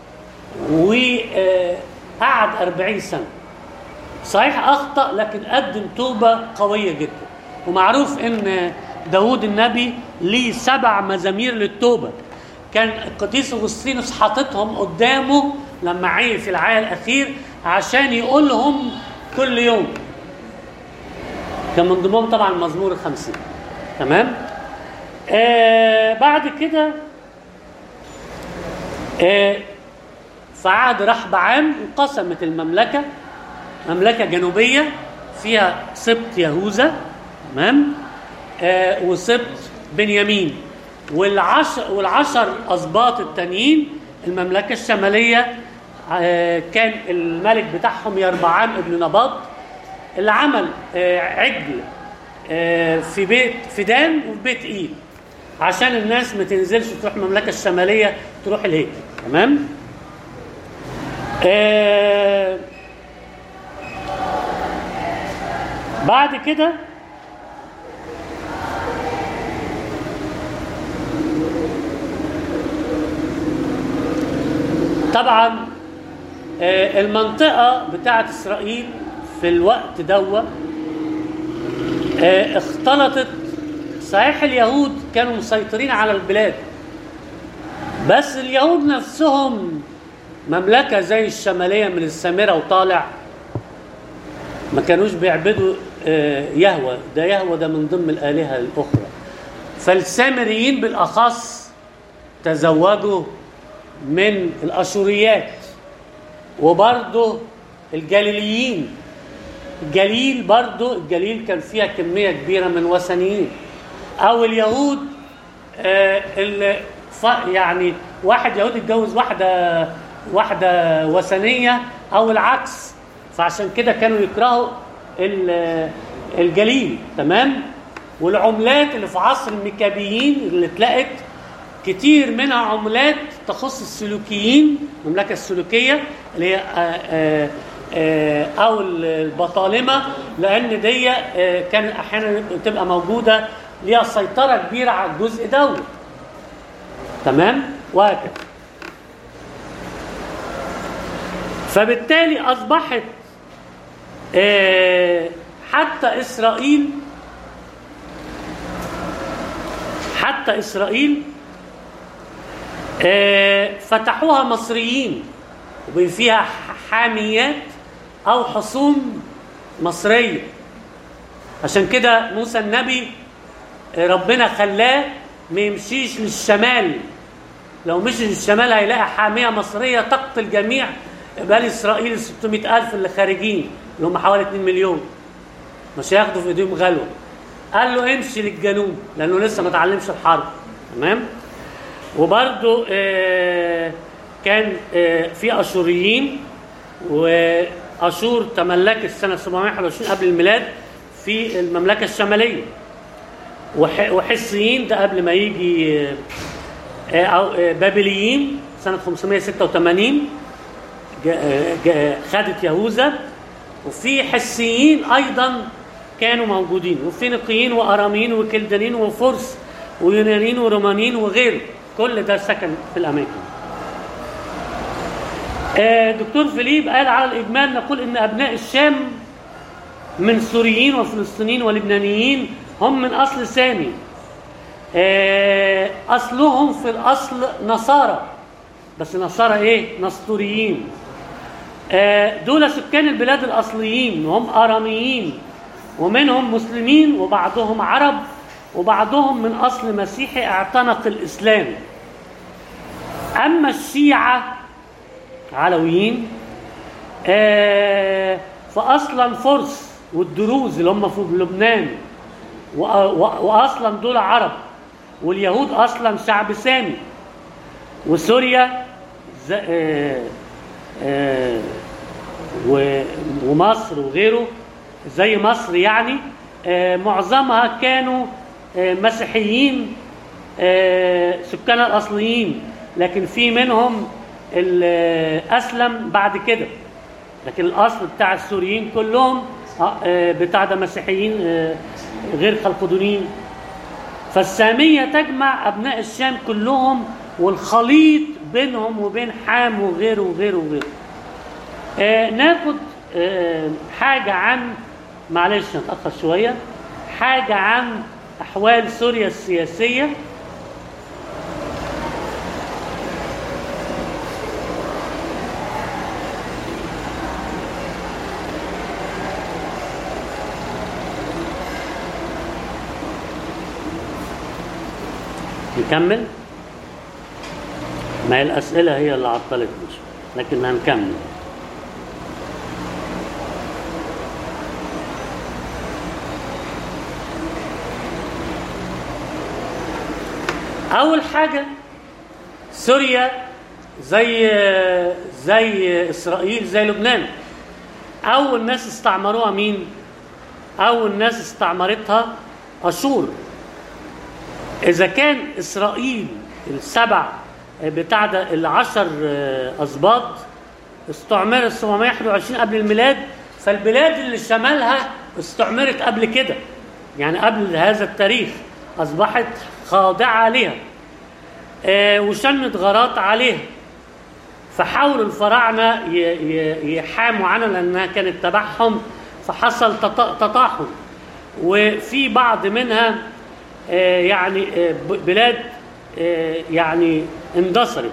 وقعد أربعين سنة صحيح أخطأ لكن قدم توبة قوية جدا ومعروف إن داود النبي ليه سبع مزامير للتوبة كان القديس أغسطينوس حاططهم قدامه لما عيه في العاية الأخير عشان يقولهم كل يوم كان من ضمنهم طبعا المزمور الخمسين تمام آه بعد كده آه في عهد رحبعام انقسمت المملكة مملكة جنوبية فيها سبط يهوذا تمام آه وسبط بنيامين والعشر والعشر أسباط التانيين المملكة الشمالية آه كان الملك بتاعهم يربعام ابن نباط اللي عمل آه عجل آه في بيت في دان وفي بيت ايل عشان الناس ما تنزلش تروح المملكة الشمالية تروح الهيكل تمام آه بعد كده طبعا آه، المنطقة بتاعت إسرائيل في الوقت دوا آه، اختلطت صحيح اليهود كانوا مسيطرين على البلاد بس اليهود نفسهم مملكة زي الشمالية من السامرة وطالع ما كانوش بيعبدوا آه، يهوى ده يهوى ده من ضمن الآلهة الأخرى فالسامريين بالأخص تزوجوا من الأشوريات وبرضه الجليليين الجليل برضه الجليل كان فيها كمية كبيرة من وثنيين أو اليهود آه اللي ف- يعني واحد يهودي اتجوز واحدة واحدة وثنية أو العكس فعشان كده كانوا يكرهوا ال- الجليل تمام والعملات اللي في عصر الميكابيين اللي اتلقت كتير منها عملات تخص السلوكيين المملكة السلوكية اللي هي آه، آه، آه، أو البطالمة لأن دي آه، كان أحيانا بتبقى موجودة ليها سيطرة كبيرة على الجزء دوت تمام وهكذا فبالتالي أصبحت آه، حتى إسرائيل حتى إسرائيل آه، فتحوها مصريين وفيها حاميات أو حصون مصرية عشان كده موسى النبي آه، ربنا خلاه ما يمشيش للشمال لو مشي للشمال هيلاقي حامية مصرية تقتل جميع بني إسرائيل 600 ألف اللي خارجين اللي هم حوالي 2 مليون مش هياخدوا في ايديهم غلوه قال له امشي للجنوب لانه لسه ما اتعلمش الحرب تمام وبرده آه كان آه في اشوريين و اشور تملكت سنه 721 قبل الميلاد في المملكه الشماليه وح- وحسيين ده قبل ما يجي آه، آه، أو آه، بابليين سنة 586 جا- جا- خدت يهوذا وفي حسيين أيضا كانوا موجودين وفينيقيين وأراميين وكلدانيين وفرس ويونانيين ورومانيين وغيره كل ده سكن في الأماكن آه، دكتور فيليب قال على الإجمال نقول إن أبناء الشام من سوريين وفلسطينيين ولبنانيين هم من أصل سامي آه، أصلهم في الأصل نصارى بس نصارى إيه؟ نسطوريين آه، دول سكان البلاد الأصليين وهم آراميين ومنهم مسلمين وبعضهم عرب وبعضهم من أصل مسيحي اعتنق الإسلام أما الشيعة علويين آه، فأصلا فرس والدروز اللي هم في لبنان و- و- واصلا دول عرب واليهود اصلا شعب سامي وسوريا ز- آه، آه، و- ومصر وغيره زي مصر يعني آه، معظمها كانوا آه، مسيحيين آه، سكانها الاصليين لكن في منهم اللي اسلم بعد كده لكن الاصل بتاع السوريين كلهم آه، آه، بتاع ده مسيحيين آه، غير خلقدونيين فالسامية تجمع أبناء الشام كلهم والخليط بينهم وبين حام وغيره وغيره وغيره آه ناخد آه حاجة عن معلش نتأخر شوية حاجة عن أحوال سوريا السياسية نكمل ما هي الأسئلة هي اللي عطلت مش لكن هنكمل أول حاجة سوريا زي زي إسرائيل زي لبنان أول ناس استعمروها مين؟ أول ناس استعمرتها أشور إذا كان إسرائيل السبع بتاع ده العشر أسباط استعمرت 721 قبل الميلاد فالبلاد اللي شمالها استعمرت قبل كده يعني قبل هذا التاريخ أصبحت خاضعة عليها آه، وشنت غارات عليها فحاولوا الفراعنة ي- ي- يحاموا عنها لأنها كانت تبعهم فحصل تط- تطاحن وفي بعض منها آه، يعني آه، ب- بلاد آه، يعني اندثرت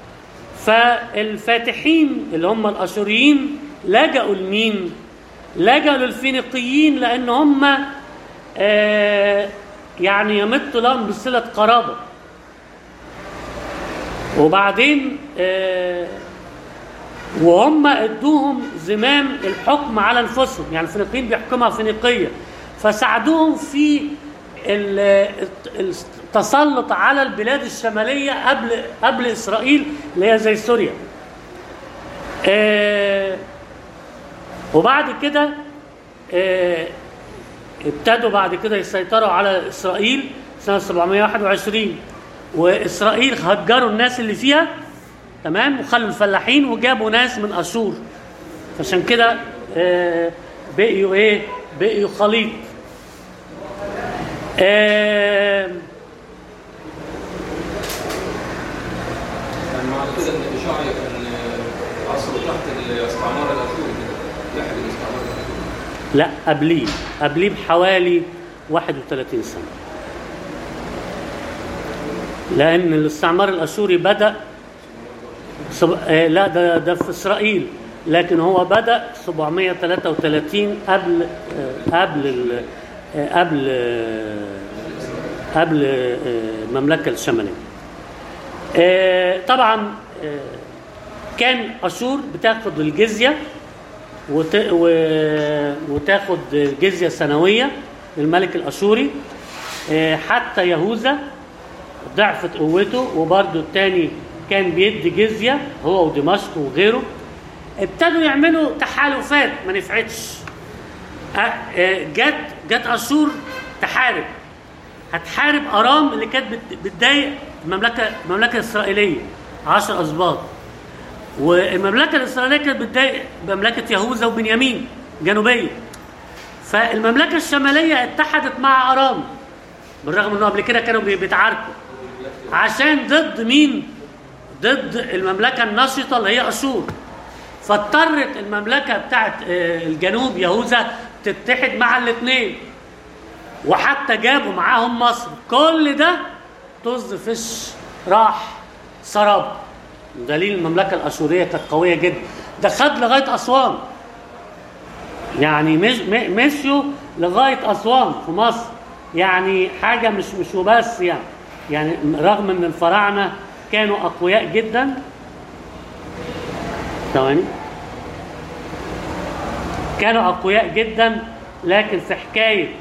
فالفاتحين اللي هم الاشوريين لجأوا لمين؟ لجأوا للفينيقيين لان هم آه، يعني يمتوا لهم بصله قرابه وبعدين آه، وهم ادوهم زمام الحكم على انفسهم يعني الفينيقيين بيحكمها فينيقيه فساعدوهم في ال- التسلط على البلاد الشماليه قبل قبل اسرائيل اللي هي زي سوريا آه، وبعد كده آه، ابتدوا بعد كده يسيطروا على اسرائيل سنه 721 واسرائيل هجروا الناس اللي فيها تمام وخلوا الفلاحين وجابوا ناس من اشور عشان كده آه، بقيوا ايه بقيوا خليط آه، يعني معنى كده ان اشعيا كان عصره تحت الاستعمار الاشوري كده لحد الاستعمار الاشوري لا قبليه قبليه بحوالي 31 سنة لأن الاستعمار الأشوري بدأ سب... آه لا ده ده في إسرائيل لكن هو بدأ 733 قبل آه قبل ال... آه قبل آه قبل آه المملكة الشمالية آه طبعا آه كان أشور بتاخد الجزية وت... و... وتاخد جزية سنوية للملك الأشوري آه، حتى يهوذا ضعفت قوته وبرده التاني كان بيدي جزية هو ودمشق وغيره ابتدوا يعملوا تحالفات ما نفعتش أ- آه، جت جت اشور تحارب هتحارب ارام اللي كانت بت- بتضايق المملكه المملكه الاسرائيليه 10 اسباط والمملكه الاسرائيليه كانت بتضايق مملكه يهوذا وبنيامين جنوبيه فالمملكه الشماليه اتحدت مع ارام بالرغم انه قبل كده كانوا بي- بيتعاركوا عشان ضد مين؟ ضد المملكه النشطه اللي هي اشور فاضطرت المملكه بتاعت آه، الجنوب يهوذا تتحد مع الاثنين وحتى جابوا معاهم مصر كل ده طز فش راح سراب دليل المملكه الاشوريه كانت قويه جدا ده خد لغايه اسوان يعني مش م- مشوا لغايه اسوان في مصر يعني حاجه مش مش وبس يعني يعني رغم ان الفراعنه كانوا اقوياء جدا ثواني كانوا اقوياء جدا لكن في حكايه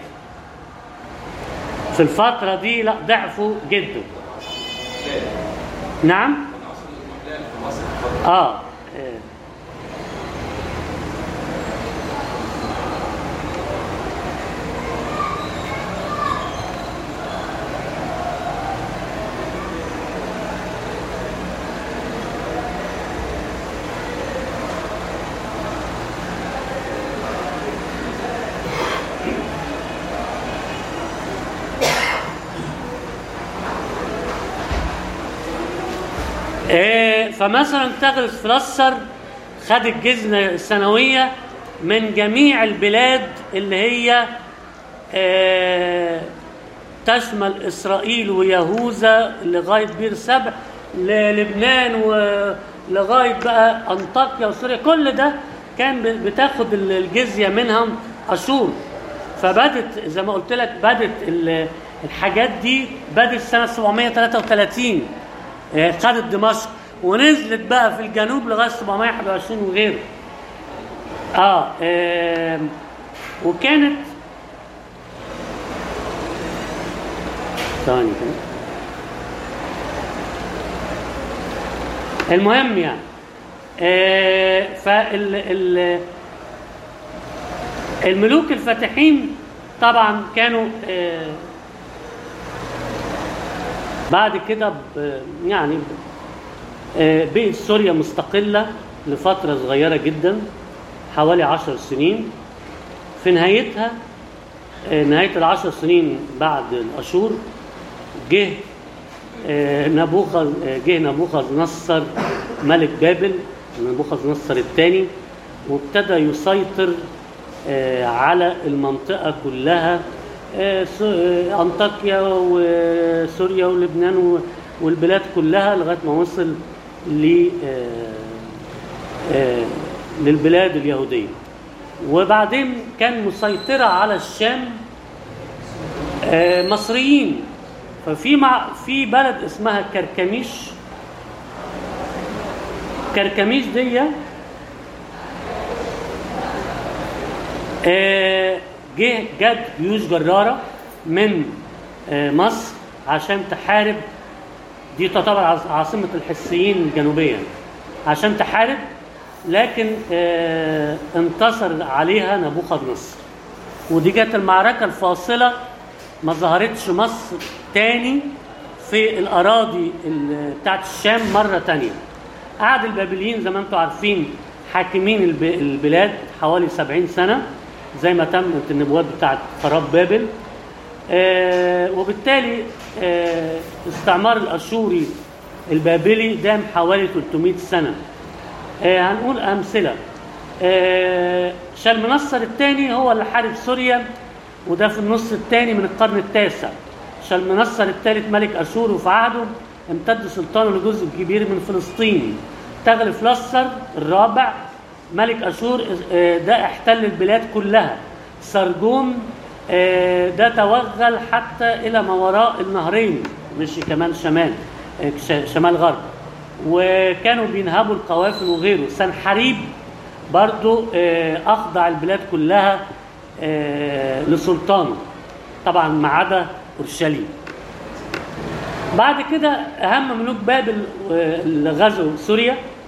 في الفتره دي لا ضعفوا جدا نعم من عصر الاضمحلال في مصر اتفضل. اه آه. آه، فمثلا تغرس فلسر خد الجزنة السنوية من جميع البلاد اللي هي آه، تشمل إسرائيل ويهوذا لغاية بير سبع للبنان ولغاية بقى أنطاكيا وسوريا كل ده كان ب- بتاخد ال- الجزية منهم أشور فبدت زي ما قلت لك بدت ال- الحاجات دي بدت سنة 733 آه، خدت دمشق ونزلت بقى في الجنوب لغايه 721 وغيره. اه آم، وكانت ثواني كده المهم يعني آه فال ال الملوك الفاتحين طبعا كانوا آه بعد كده ب- يعني ب- آه، بقت سوريا مستقلة لفترة صغيرة جدا حوالي عشر سنين في نهايتها آه، نهاية العشر سنين بعد الأشور جه آه، نبوخذ آه، جه نبوخذ نصر ملك بابل نبوخذ نصر الثاني وابتدى يسيطر آه، على المنطقة كلها آه، س- آه، أنطاكيا وسوريا ولبنان و- والبلاد كلها لغاية ما وصل ل آه، آه، للبلاد اليهودية وبعدين كان مسيطرة على الشام آه، مصريين ففي مع في بلد اسمها كركميش كركميش دي آه، جه جت جيوش جرارة من آه، مصر عشان تحارب دي تعتبر عاص- عاصمة الحسيين جنوبيا عشان تحارب لكن آه، انتصر عليها نبوخذ نصر ودي كانت المعركة الفاصلة ما ظهرتش مصر تاني في الأراضي ال- بتاعت الشام مرة تانية قعد البابليين زي ما انتم عارفين حاكمين الب- البلاد حوالي سبعين سنة زي ما تمت النبوات بتاعت خراب بابل آه وبالتالي آه استعمار الأشوري البابلي دام حوالي 300 سنة آه هنقول أمثلة آه شلمنصر الثاني هو اللي حارب سوريا وده في النص الثاني من القرن التاسع شلمنصر الثالث ملك أشور وفي عهده امتد سلطانه لجزء كبير من فلسطين تغلف لصر الرابع ملك أشور آه، ده احتل البلاد كلها سرجون آه، ده توغل حتى إلى ما وراء النهرين مش كمان شمال آه، ش- شمال غرب وكانوا بينهبوا القوافل وغيره سنحريب برضو آه، أخضع البلاد كلها آه، لسلطانه طبعا ما عدا أورشليم بعد كده أهم ملوك بابل آه، اللي غزوا سوريا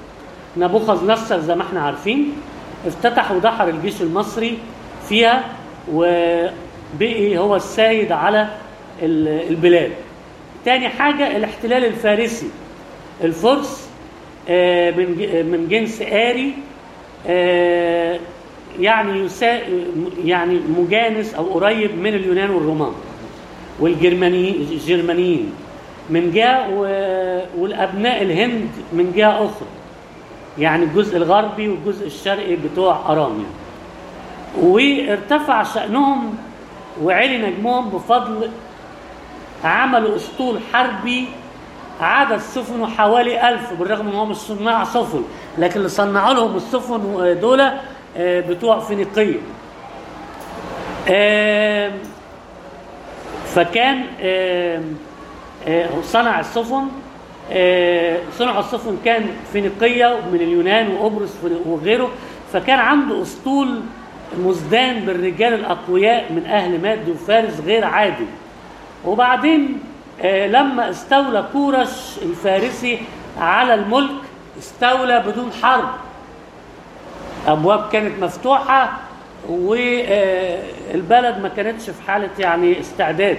نبوخذ نصر زي ما احنا عارفين افتتح ودحر الجيش المصري فيها وبقي هو السيد على ال- البلاد تاني حاجة الاحتلال الفارسي الفرس آه، من ج- من جنس آري آه، يعني يسا يعني مجانس او قريب من اليونان والرومان والجرمانيين الجرمانيين من جهه و- والابناء الهند من جهه اخرى يعني الجزء الغربي والجزء الشرقي بتوع ارام يعني. وارتفع شأنهم وعلي نجمهم بفضل عملوا اسطول حربي عدد سفنه حوالي ألف بالرغم ان هو مش صناع سفن لكن اللي صنعوا لهم السفن دول آه، بتوع فينيقية آم، فكان آم، آه، صنع السفن آه، صنع السفن كان فينيقية من اليونان وقبرص وغيره فكان عنده اسطول مزدان بالرجال الأقوياء من أهل ماد وفارس غير عادي وبعدين آه، لما استولى كورش الفارسي على الملك استولى بدون حرب ابواب كانت مفتوحه والبلد ما كانتش في حاله يعني استعداد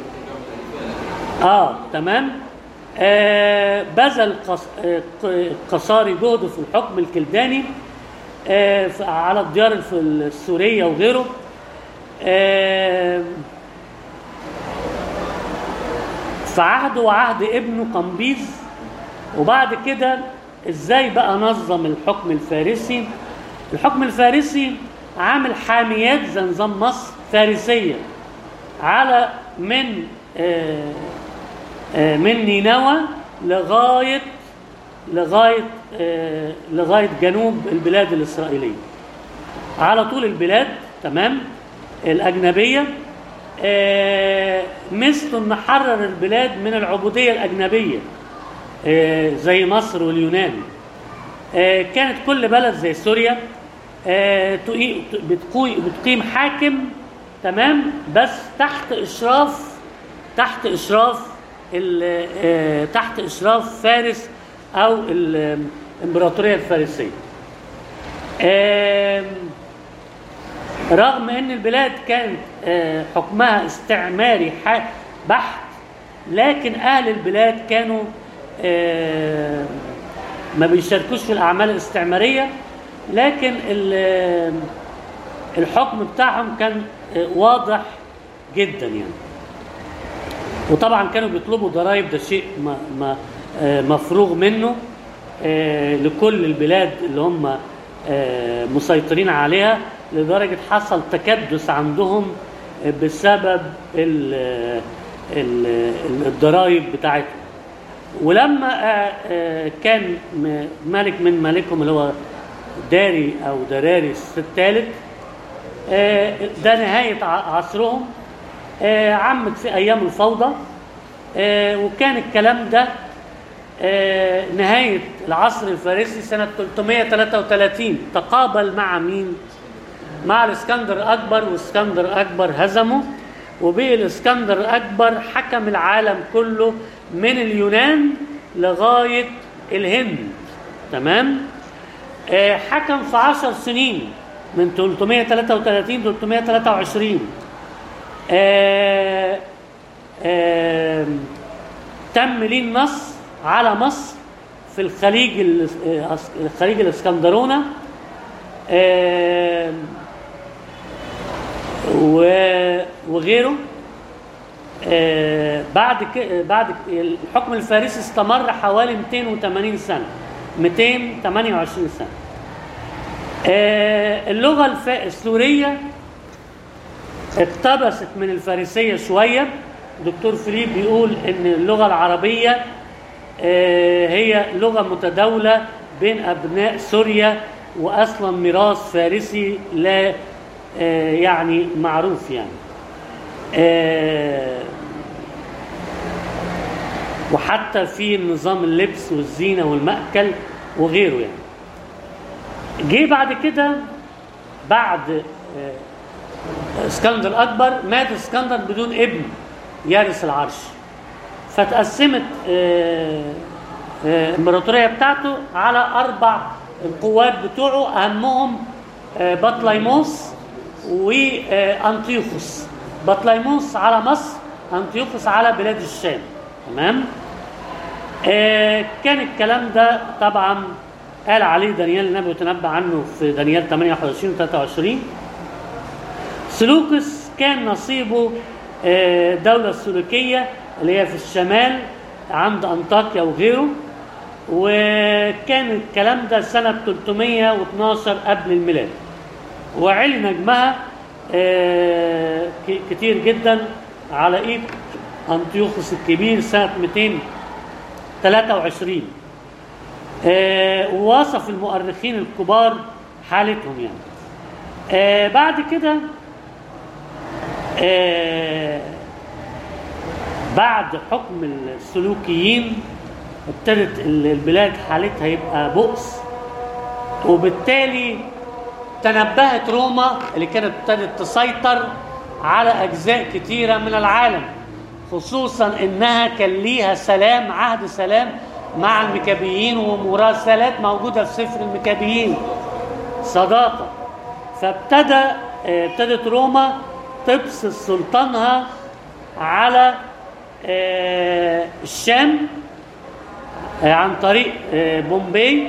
اه تمام آه بذل قص- آه، ق- قصاري جهده في الحكم الكلداني آه ف- على الديار الف- السوريه وغيره آه في عهده وعهد ابنه قمبيز وبعد كده ازاي بقى نظم الحكم الفارسي الحكم الفارسي عامل حاميات زي نظام مصر فارسيه على من آه، آه، من نينوى لغايه لغايه آه، لغايه جنوب البلاد الاسرائيليه على طول البلاد تمام الاجنبيه آه، مثل ان حرر البلاد من العبوديه الاجنبيه آه، زي مصر واليونان آه، كانت كل بلد زي سوريا آه، تقي- بتقوي- بتقيم حاكم تمام بس تحت اشراف تحت اشراف ال- آه، تحت اشراف فارس او الامبراطوريه الفارسيه آم، رغم ان البلاد كانت آه، حكمها استعماري ح- بحت لكن اهل البلاد كانوا آه، ما بيشاركوش في الاعمال الاستعماريه لكن ال- الحكم بتاعهم كان آه، واضح جدا يعني وطبعا كانوا بيطلبوا ضرائب ده شيء ما ما آه، مفروغ منه آه، لكل البلاد اللي هم آه، مسيطرين عليها لدرجة حصل تكدس عندهم آه، بسبب ال- ال- الضرائب بتاعتهم ولما آه، آه، كان م- ملك من ملكهم اللي هو داري او دراريس الثالث آه، ده نهاية ع- عصرهم آه، عمت في أيام الفوضى آه، وكان الكلام ده آه، نهاية العصر الفارسي سنة 333 تقابل مع مين؟ مع الاسكندر أكبر والاسكندر أكبر هزمه وبقي الاسكندر أكبر حكم العالم كله من اليونان لغاية الهند تمام؟ آه، حكم في عشر سنين من 333 323 آه، آه، تم ليه النصر على مصر في الخليج ال- آه، الخليج الاسكندرونه آه، و- وغيره آه، بعد ك- بعد ك- الحكم الفارسي استمر حوالي 280 سنه 228 سنه آه، اللغه الف- السوريه اقتبست من الفارسية شوية دكتور فيليب بيقول ان اللغة العربية آه، هي لغة متداولة بين أبناء سوريا وأصلا ميراث فارسي لا آه، يعني معروف يعني آه، وحتى في نظام اللبس والزينة والمأكل وغيره يعني جه بعد كده بعد آه، اسكندر اكبر مات اسكندر بدون ابن يرث العرش فتقسمت آه، آه، الامبراطوريه بتاعته على اربع القوات بتوعه اهمهم آه، بطليموس وانطيوخوس بطليموس على مصر انطيوخوس على بلاد الشام تمام آه، كان الكلام ده طبعا قال عليه دانيال النبي وتنبأ عنه في دانيال 28 و 23 سلوكس كان نصيبه آه، دولة السلوكية اللي هي في الشمال عند أنطاكيا وغيره وكان الكلام ده سنة 312 قبل الميلاد وعلي نجمها آه، ك- كتير جدا على ايد انطيوخوس الكبير سنة 223 آه، ووصف المؤرخين الكبار حالتهم يعني آه، بعد كده آه، بعد حكم السلوكيين ابتدت ال- البلاد حالتها يبقى بؤس وبالتالي تنبهت روما اللي كانت ابتدت تسيطر على اجزاء كتيره من العالم خصوصا انها كان ليها سلام عهد سلام مع المكابيين ومراسلات موجوده في سفر المكابيين صداقه فابتدى آه، ابتدت روما تبسط سلطانها على آه، الشام آه، عن طريق آه، بومبي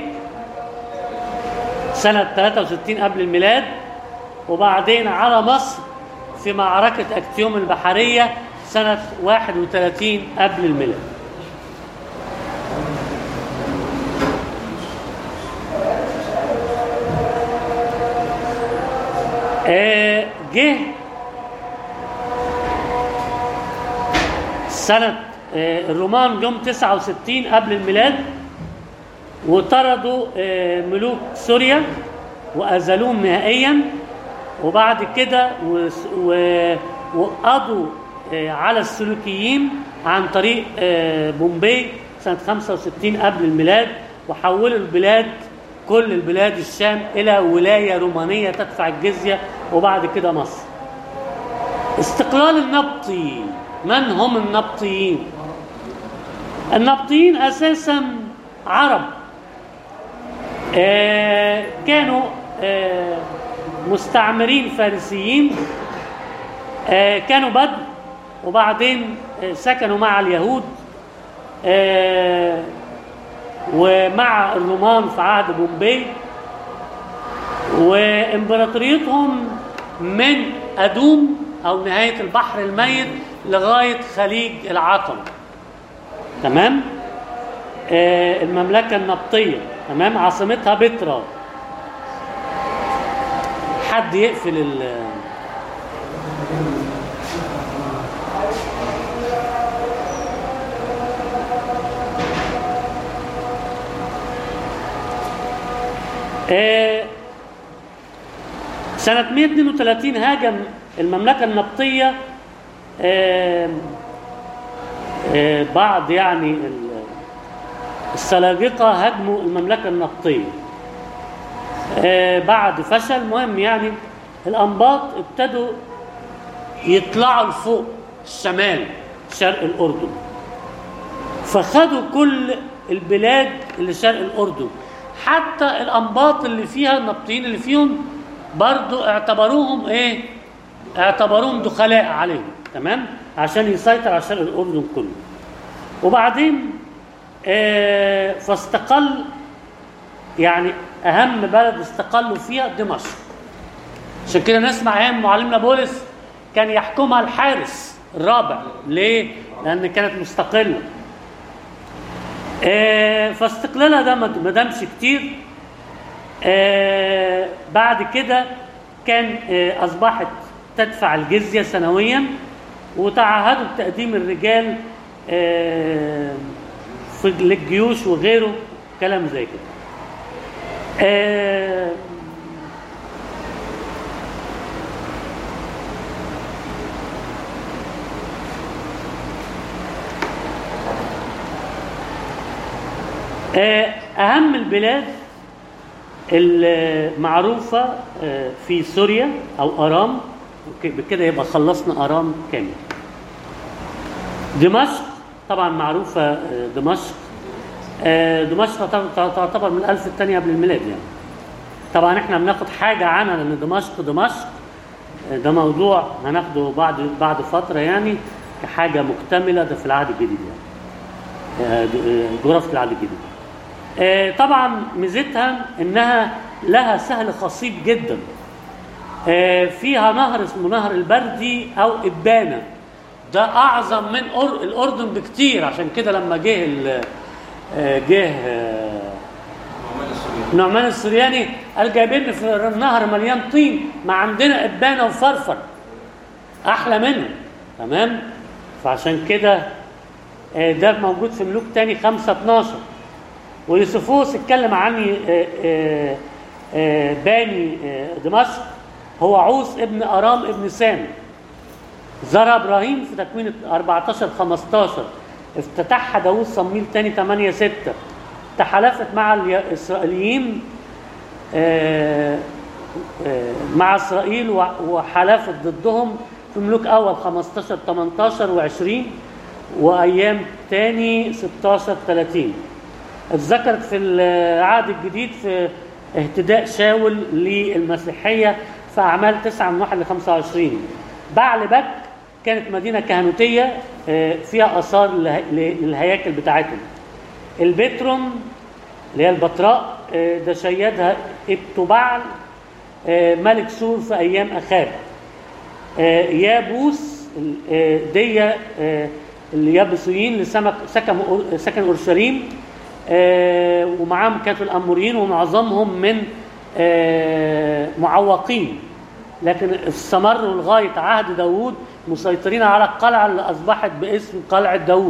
سنة 63 قبل الميلاد وبعدين على مصر في معركة أكتيوم البحرية سنة 31 قبل الميلاد آه، جه سنة آه، الرومان جم 69 قبل الميلاد وطردوا آه، ملوك سوريا وأزلوهم نهائيا وبعد كده وس- و- وقضوا آه، على السلوكيين عن طريق آه، بومبي سنة 65 قبل الميلاد وحولوا البلاد كل البلاد الشام إلى ولاية رومانية تدفع الجزية وبعد كده مصر استقلال النبطي من هم النبطيين النبطيين أساسا عرب آه، كانوا آه، مستعمرين فارسيين آه، كانوا بدو وبعدين آه، سكنوا مع اليهود آه، ومع الرومان في عهد بومبي وامبراطوريتهم من ادوم او نهايه البحر الميت لغايه خليج العقبه تمام آه، المملكه النبطيه تمام عاصمتها بترا حد يقفل ال آه، سنة 132 هاجم المملكة النبطية آه، آه، بعض يعني ال- السلاجقة هاجموا المملكة النبطية آه، بعد فشل مهم يعني الأنباط ابتدوا يطلعوا لفوق الشمال شرق الأردن فخدوا كل البلاد اللي شرق الأردن حتى الأنباط اللي فيها النبطيين اللي فيهم برضو اعتبروهم ايه اعتبروهم دخلاء عليهم تمام عشان يسيطر على شرق الأردن كله وبعدين آه فاستقل يعني أهم بلد استقلوا فيها دمشق عشان كده نسمع ايام معلمنا بولس كان يحكمها الحارس الرابع ليه؟ لأن كانت مستقلة آه، فاستقلالها ده ما ما دامش كتير آه، بعد كده كان آه، أصبحت تدفع الجزية سنويا وتعهدوا بتقديم الرجال آه، في للجيوش وغيره كلام زي كده آه، آه، أهم البلاد المعروفة آه، في سوريا أو أرام وك- بكده يبقى خلصنا أرام كامل دمشق طبعا معروفة آه، دمشق آه، دمشق تعتبر- تعتبر من الألف الثانية قبل الميلاد يعني طبعا احنا بناخد حاجة عنها لأن دمشق دمشق آه، ده موضوع هناخده بعد بعد فترة يعني كحاجة مكتملة ده في العهد الجديد يعني آه، د- آه، جغرافية العهد الجديد آه، طبعا ميزتها انها لها سهل خصيب جدا آه، فيها نهر اسمه نهر البردي او ابانه ده اعظم من أر- الاردن بكتير عشان كده لما جه ال- آه، جه آه، نعمان السورياني نعمان السرياني قال جايبين في النهر مليان طين ما عندنا ابانه وفرفر احلى منه تمام فعشان كده آه، ده موجود في ملوك تاني 5 12 ويوسفوس اتكلم عن آه، آه، آه، باني آه، دمشق هو عوس ابن ارام ابن سام زرع ابراهيم في تكوين 14 15 افتتحها داوود صمويل تاني 8 6 تحالفت مع الاسرائيليين آه، آه، مع اسرائيل وع- وحالفت ضدهم في ملوك اول 15 18 و20 وايام تاني 16 30 اتذكرت في العهد الجديد في اهتداء شاول للمسيحيه في اعمال 9 من 1 ل 25 بعل بك كانت مدينه كهنوتيه آه، فيها اثار له- للهياكل بتاعتهم البتروم اللي هي البتراء آه، ده شيدها ابتبعل آه، ملك سور في ايام اخاب آه، يابوس آه، دي آه، اليابوسيين اللي سمك سكنوا سكن اورشليم آه، ومعاهم كانت الاموريين ومعظمهم من آه، معوقين لكن استمروا لغايه عهد داوود مسيطرين على القلعه اللي اصبحت باسم قلعه داوود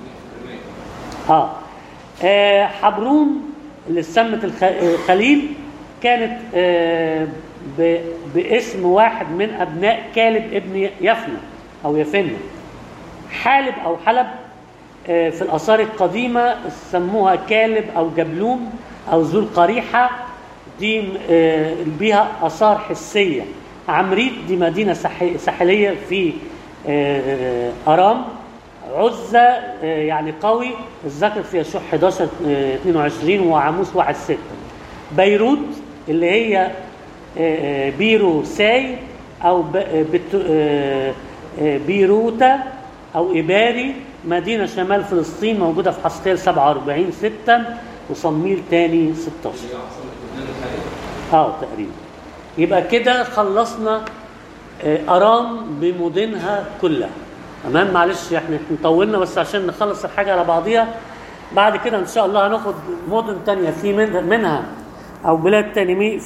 اه آه، حبرون اللي سمت الخ- الخليل كانت آه، ب- باسم واحد من ابناء كالب ابن يفنى او يفنى حالب او حلب آه، في الاثار القديمه سموها كالب او جبلوم او ذو القريحه دي آه، بيها اثار حسيه عمريت دي مدينه ساح- ساحليه في آه، ارام عزة آه، يعني قوي الذكر في يشوع 11 آه، 22 وعاموس 1 6 بيروت اللي هي آه، آه، بيرو ساي او ب- آه، بت- آه، آه، بيروتا او اباري مدينه شمال فلسطين موجوده في حسقيل 47 6 وصميل تاني 16 اللي هي عاصمة لبنان الحالية اه تقريبا يبقى كده خلصنا آه، ارام بمدنها كلها تمام معلش احنا إحنا طولنا بس عشان نخلص الحاجه على بعضيها بعد كده ان شاء الله هناخد مدن تانية في من- منها او بلاد تاني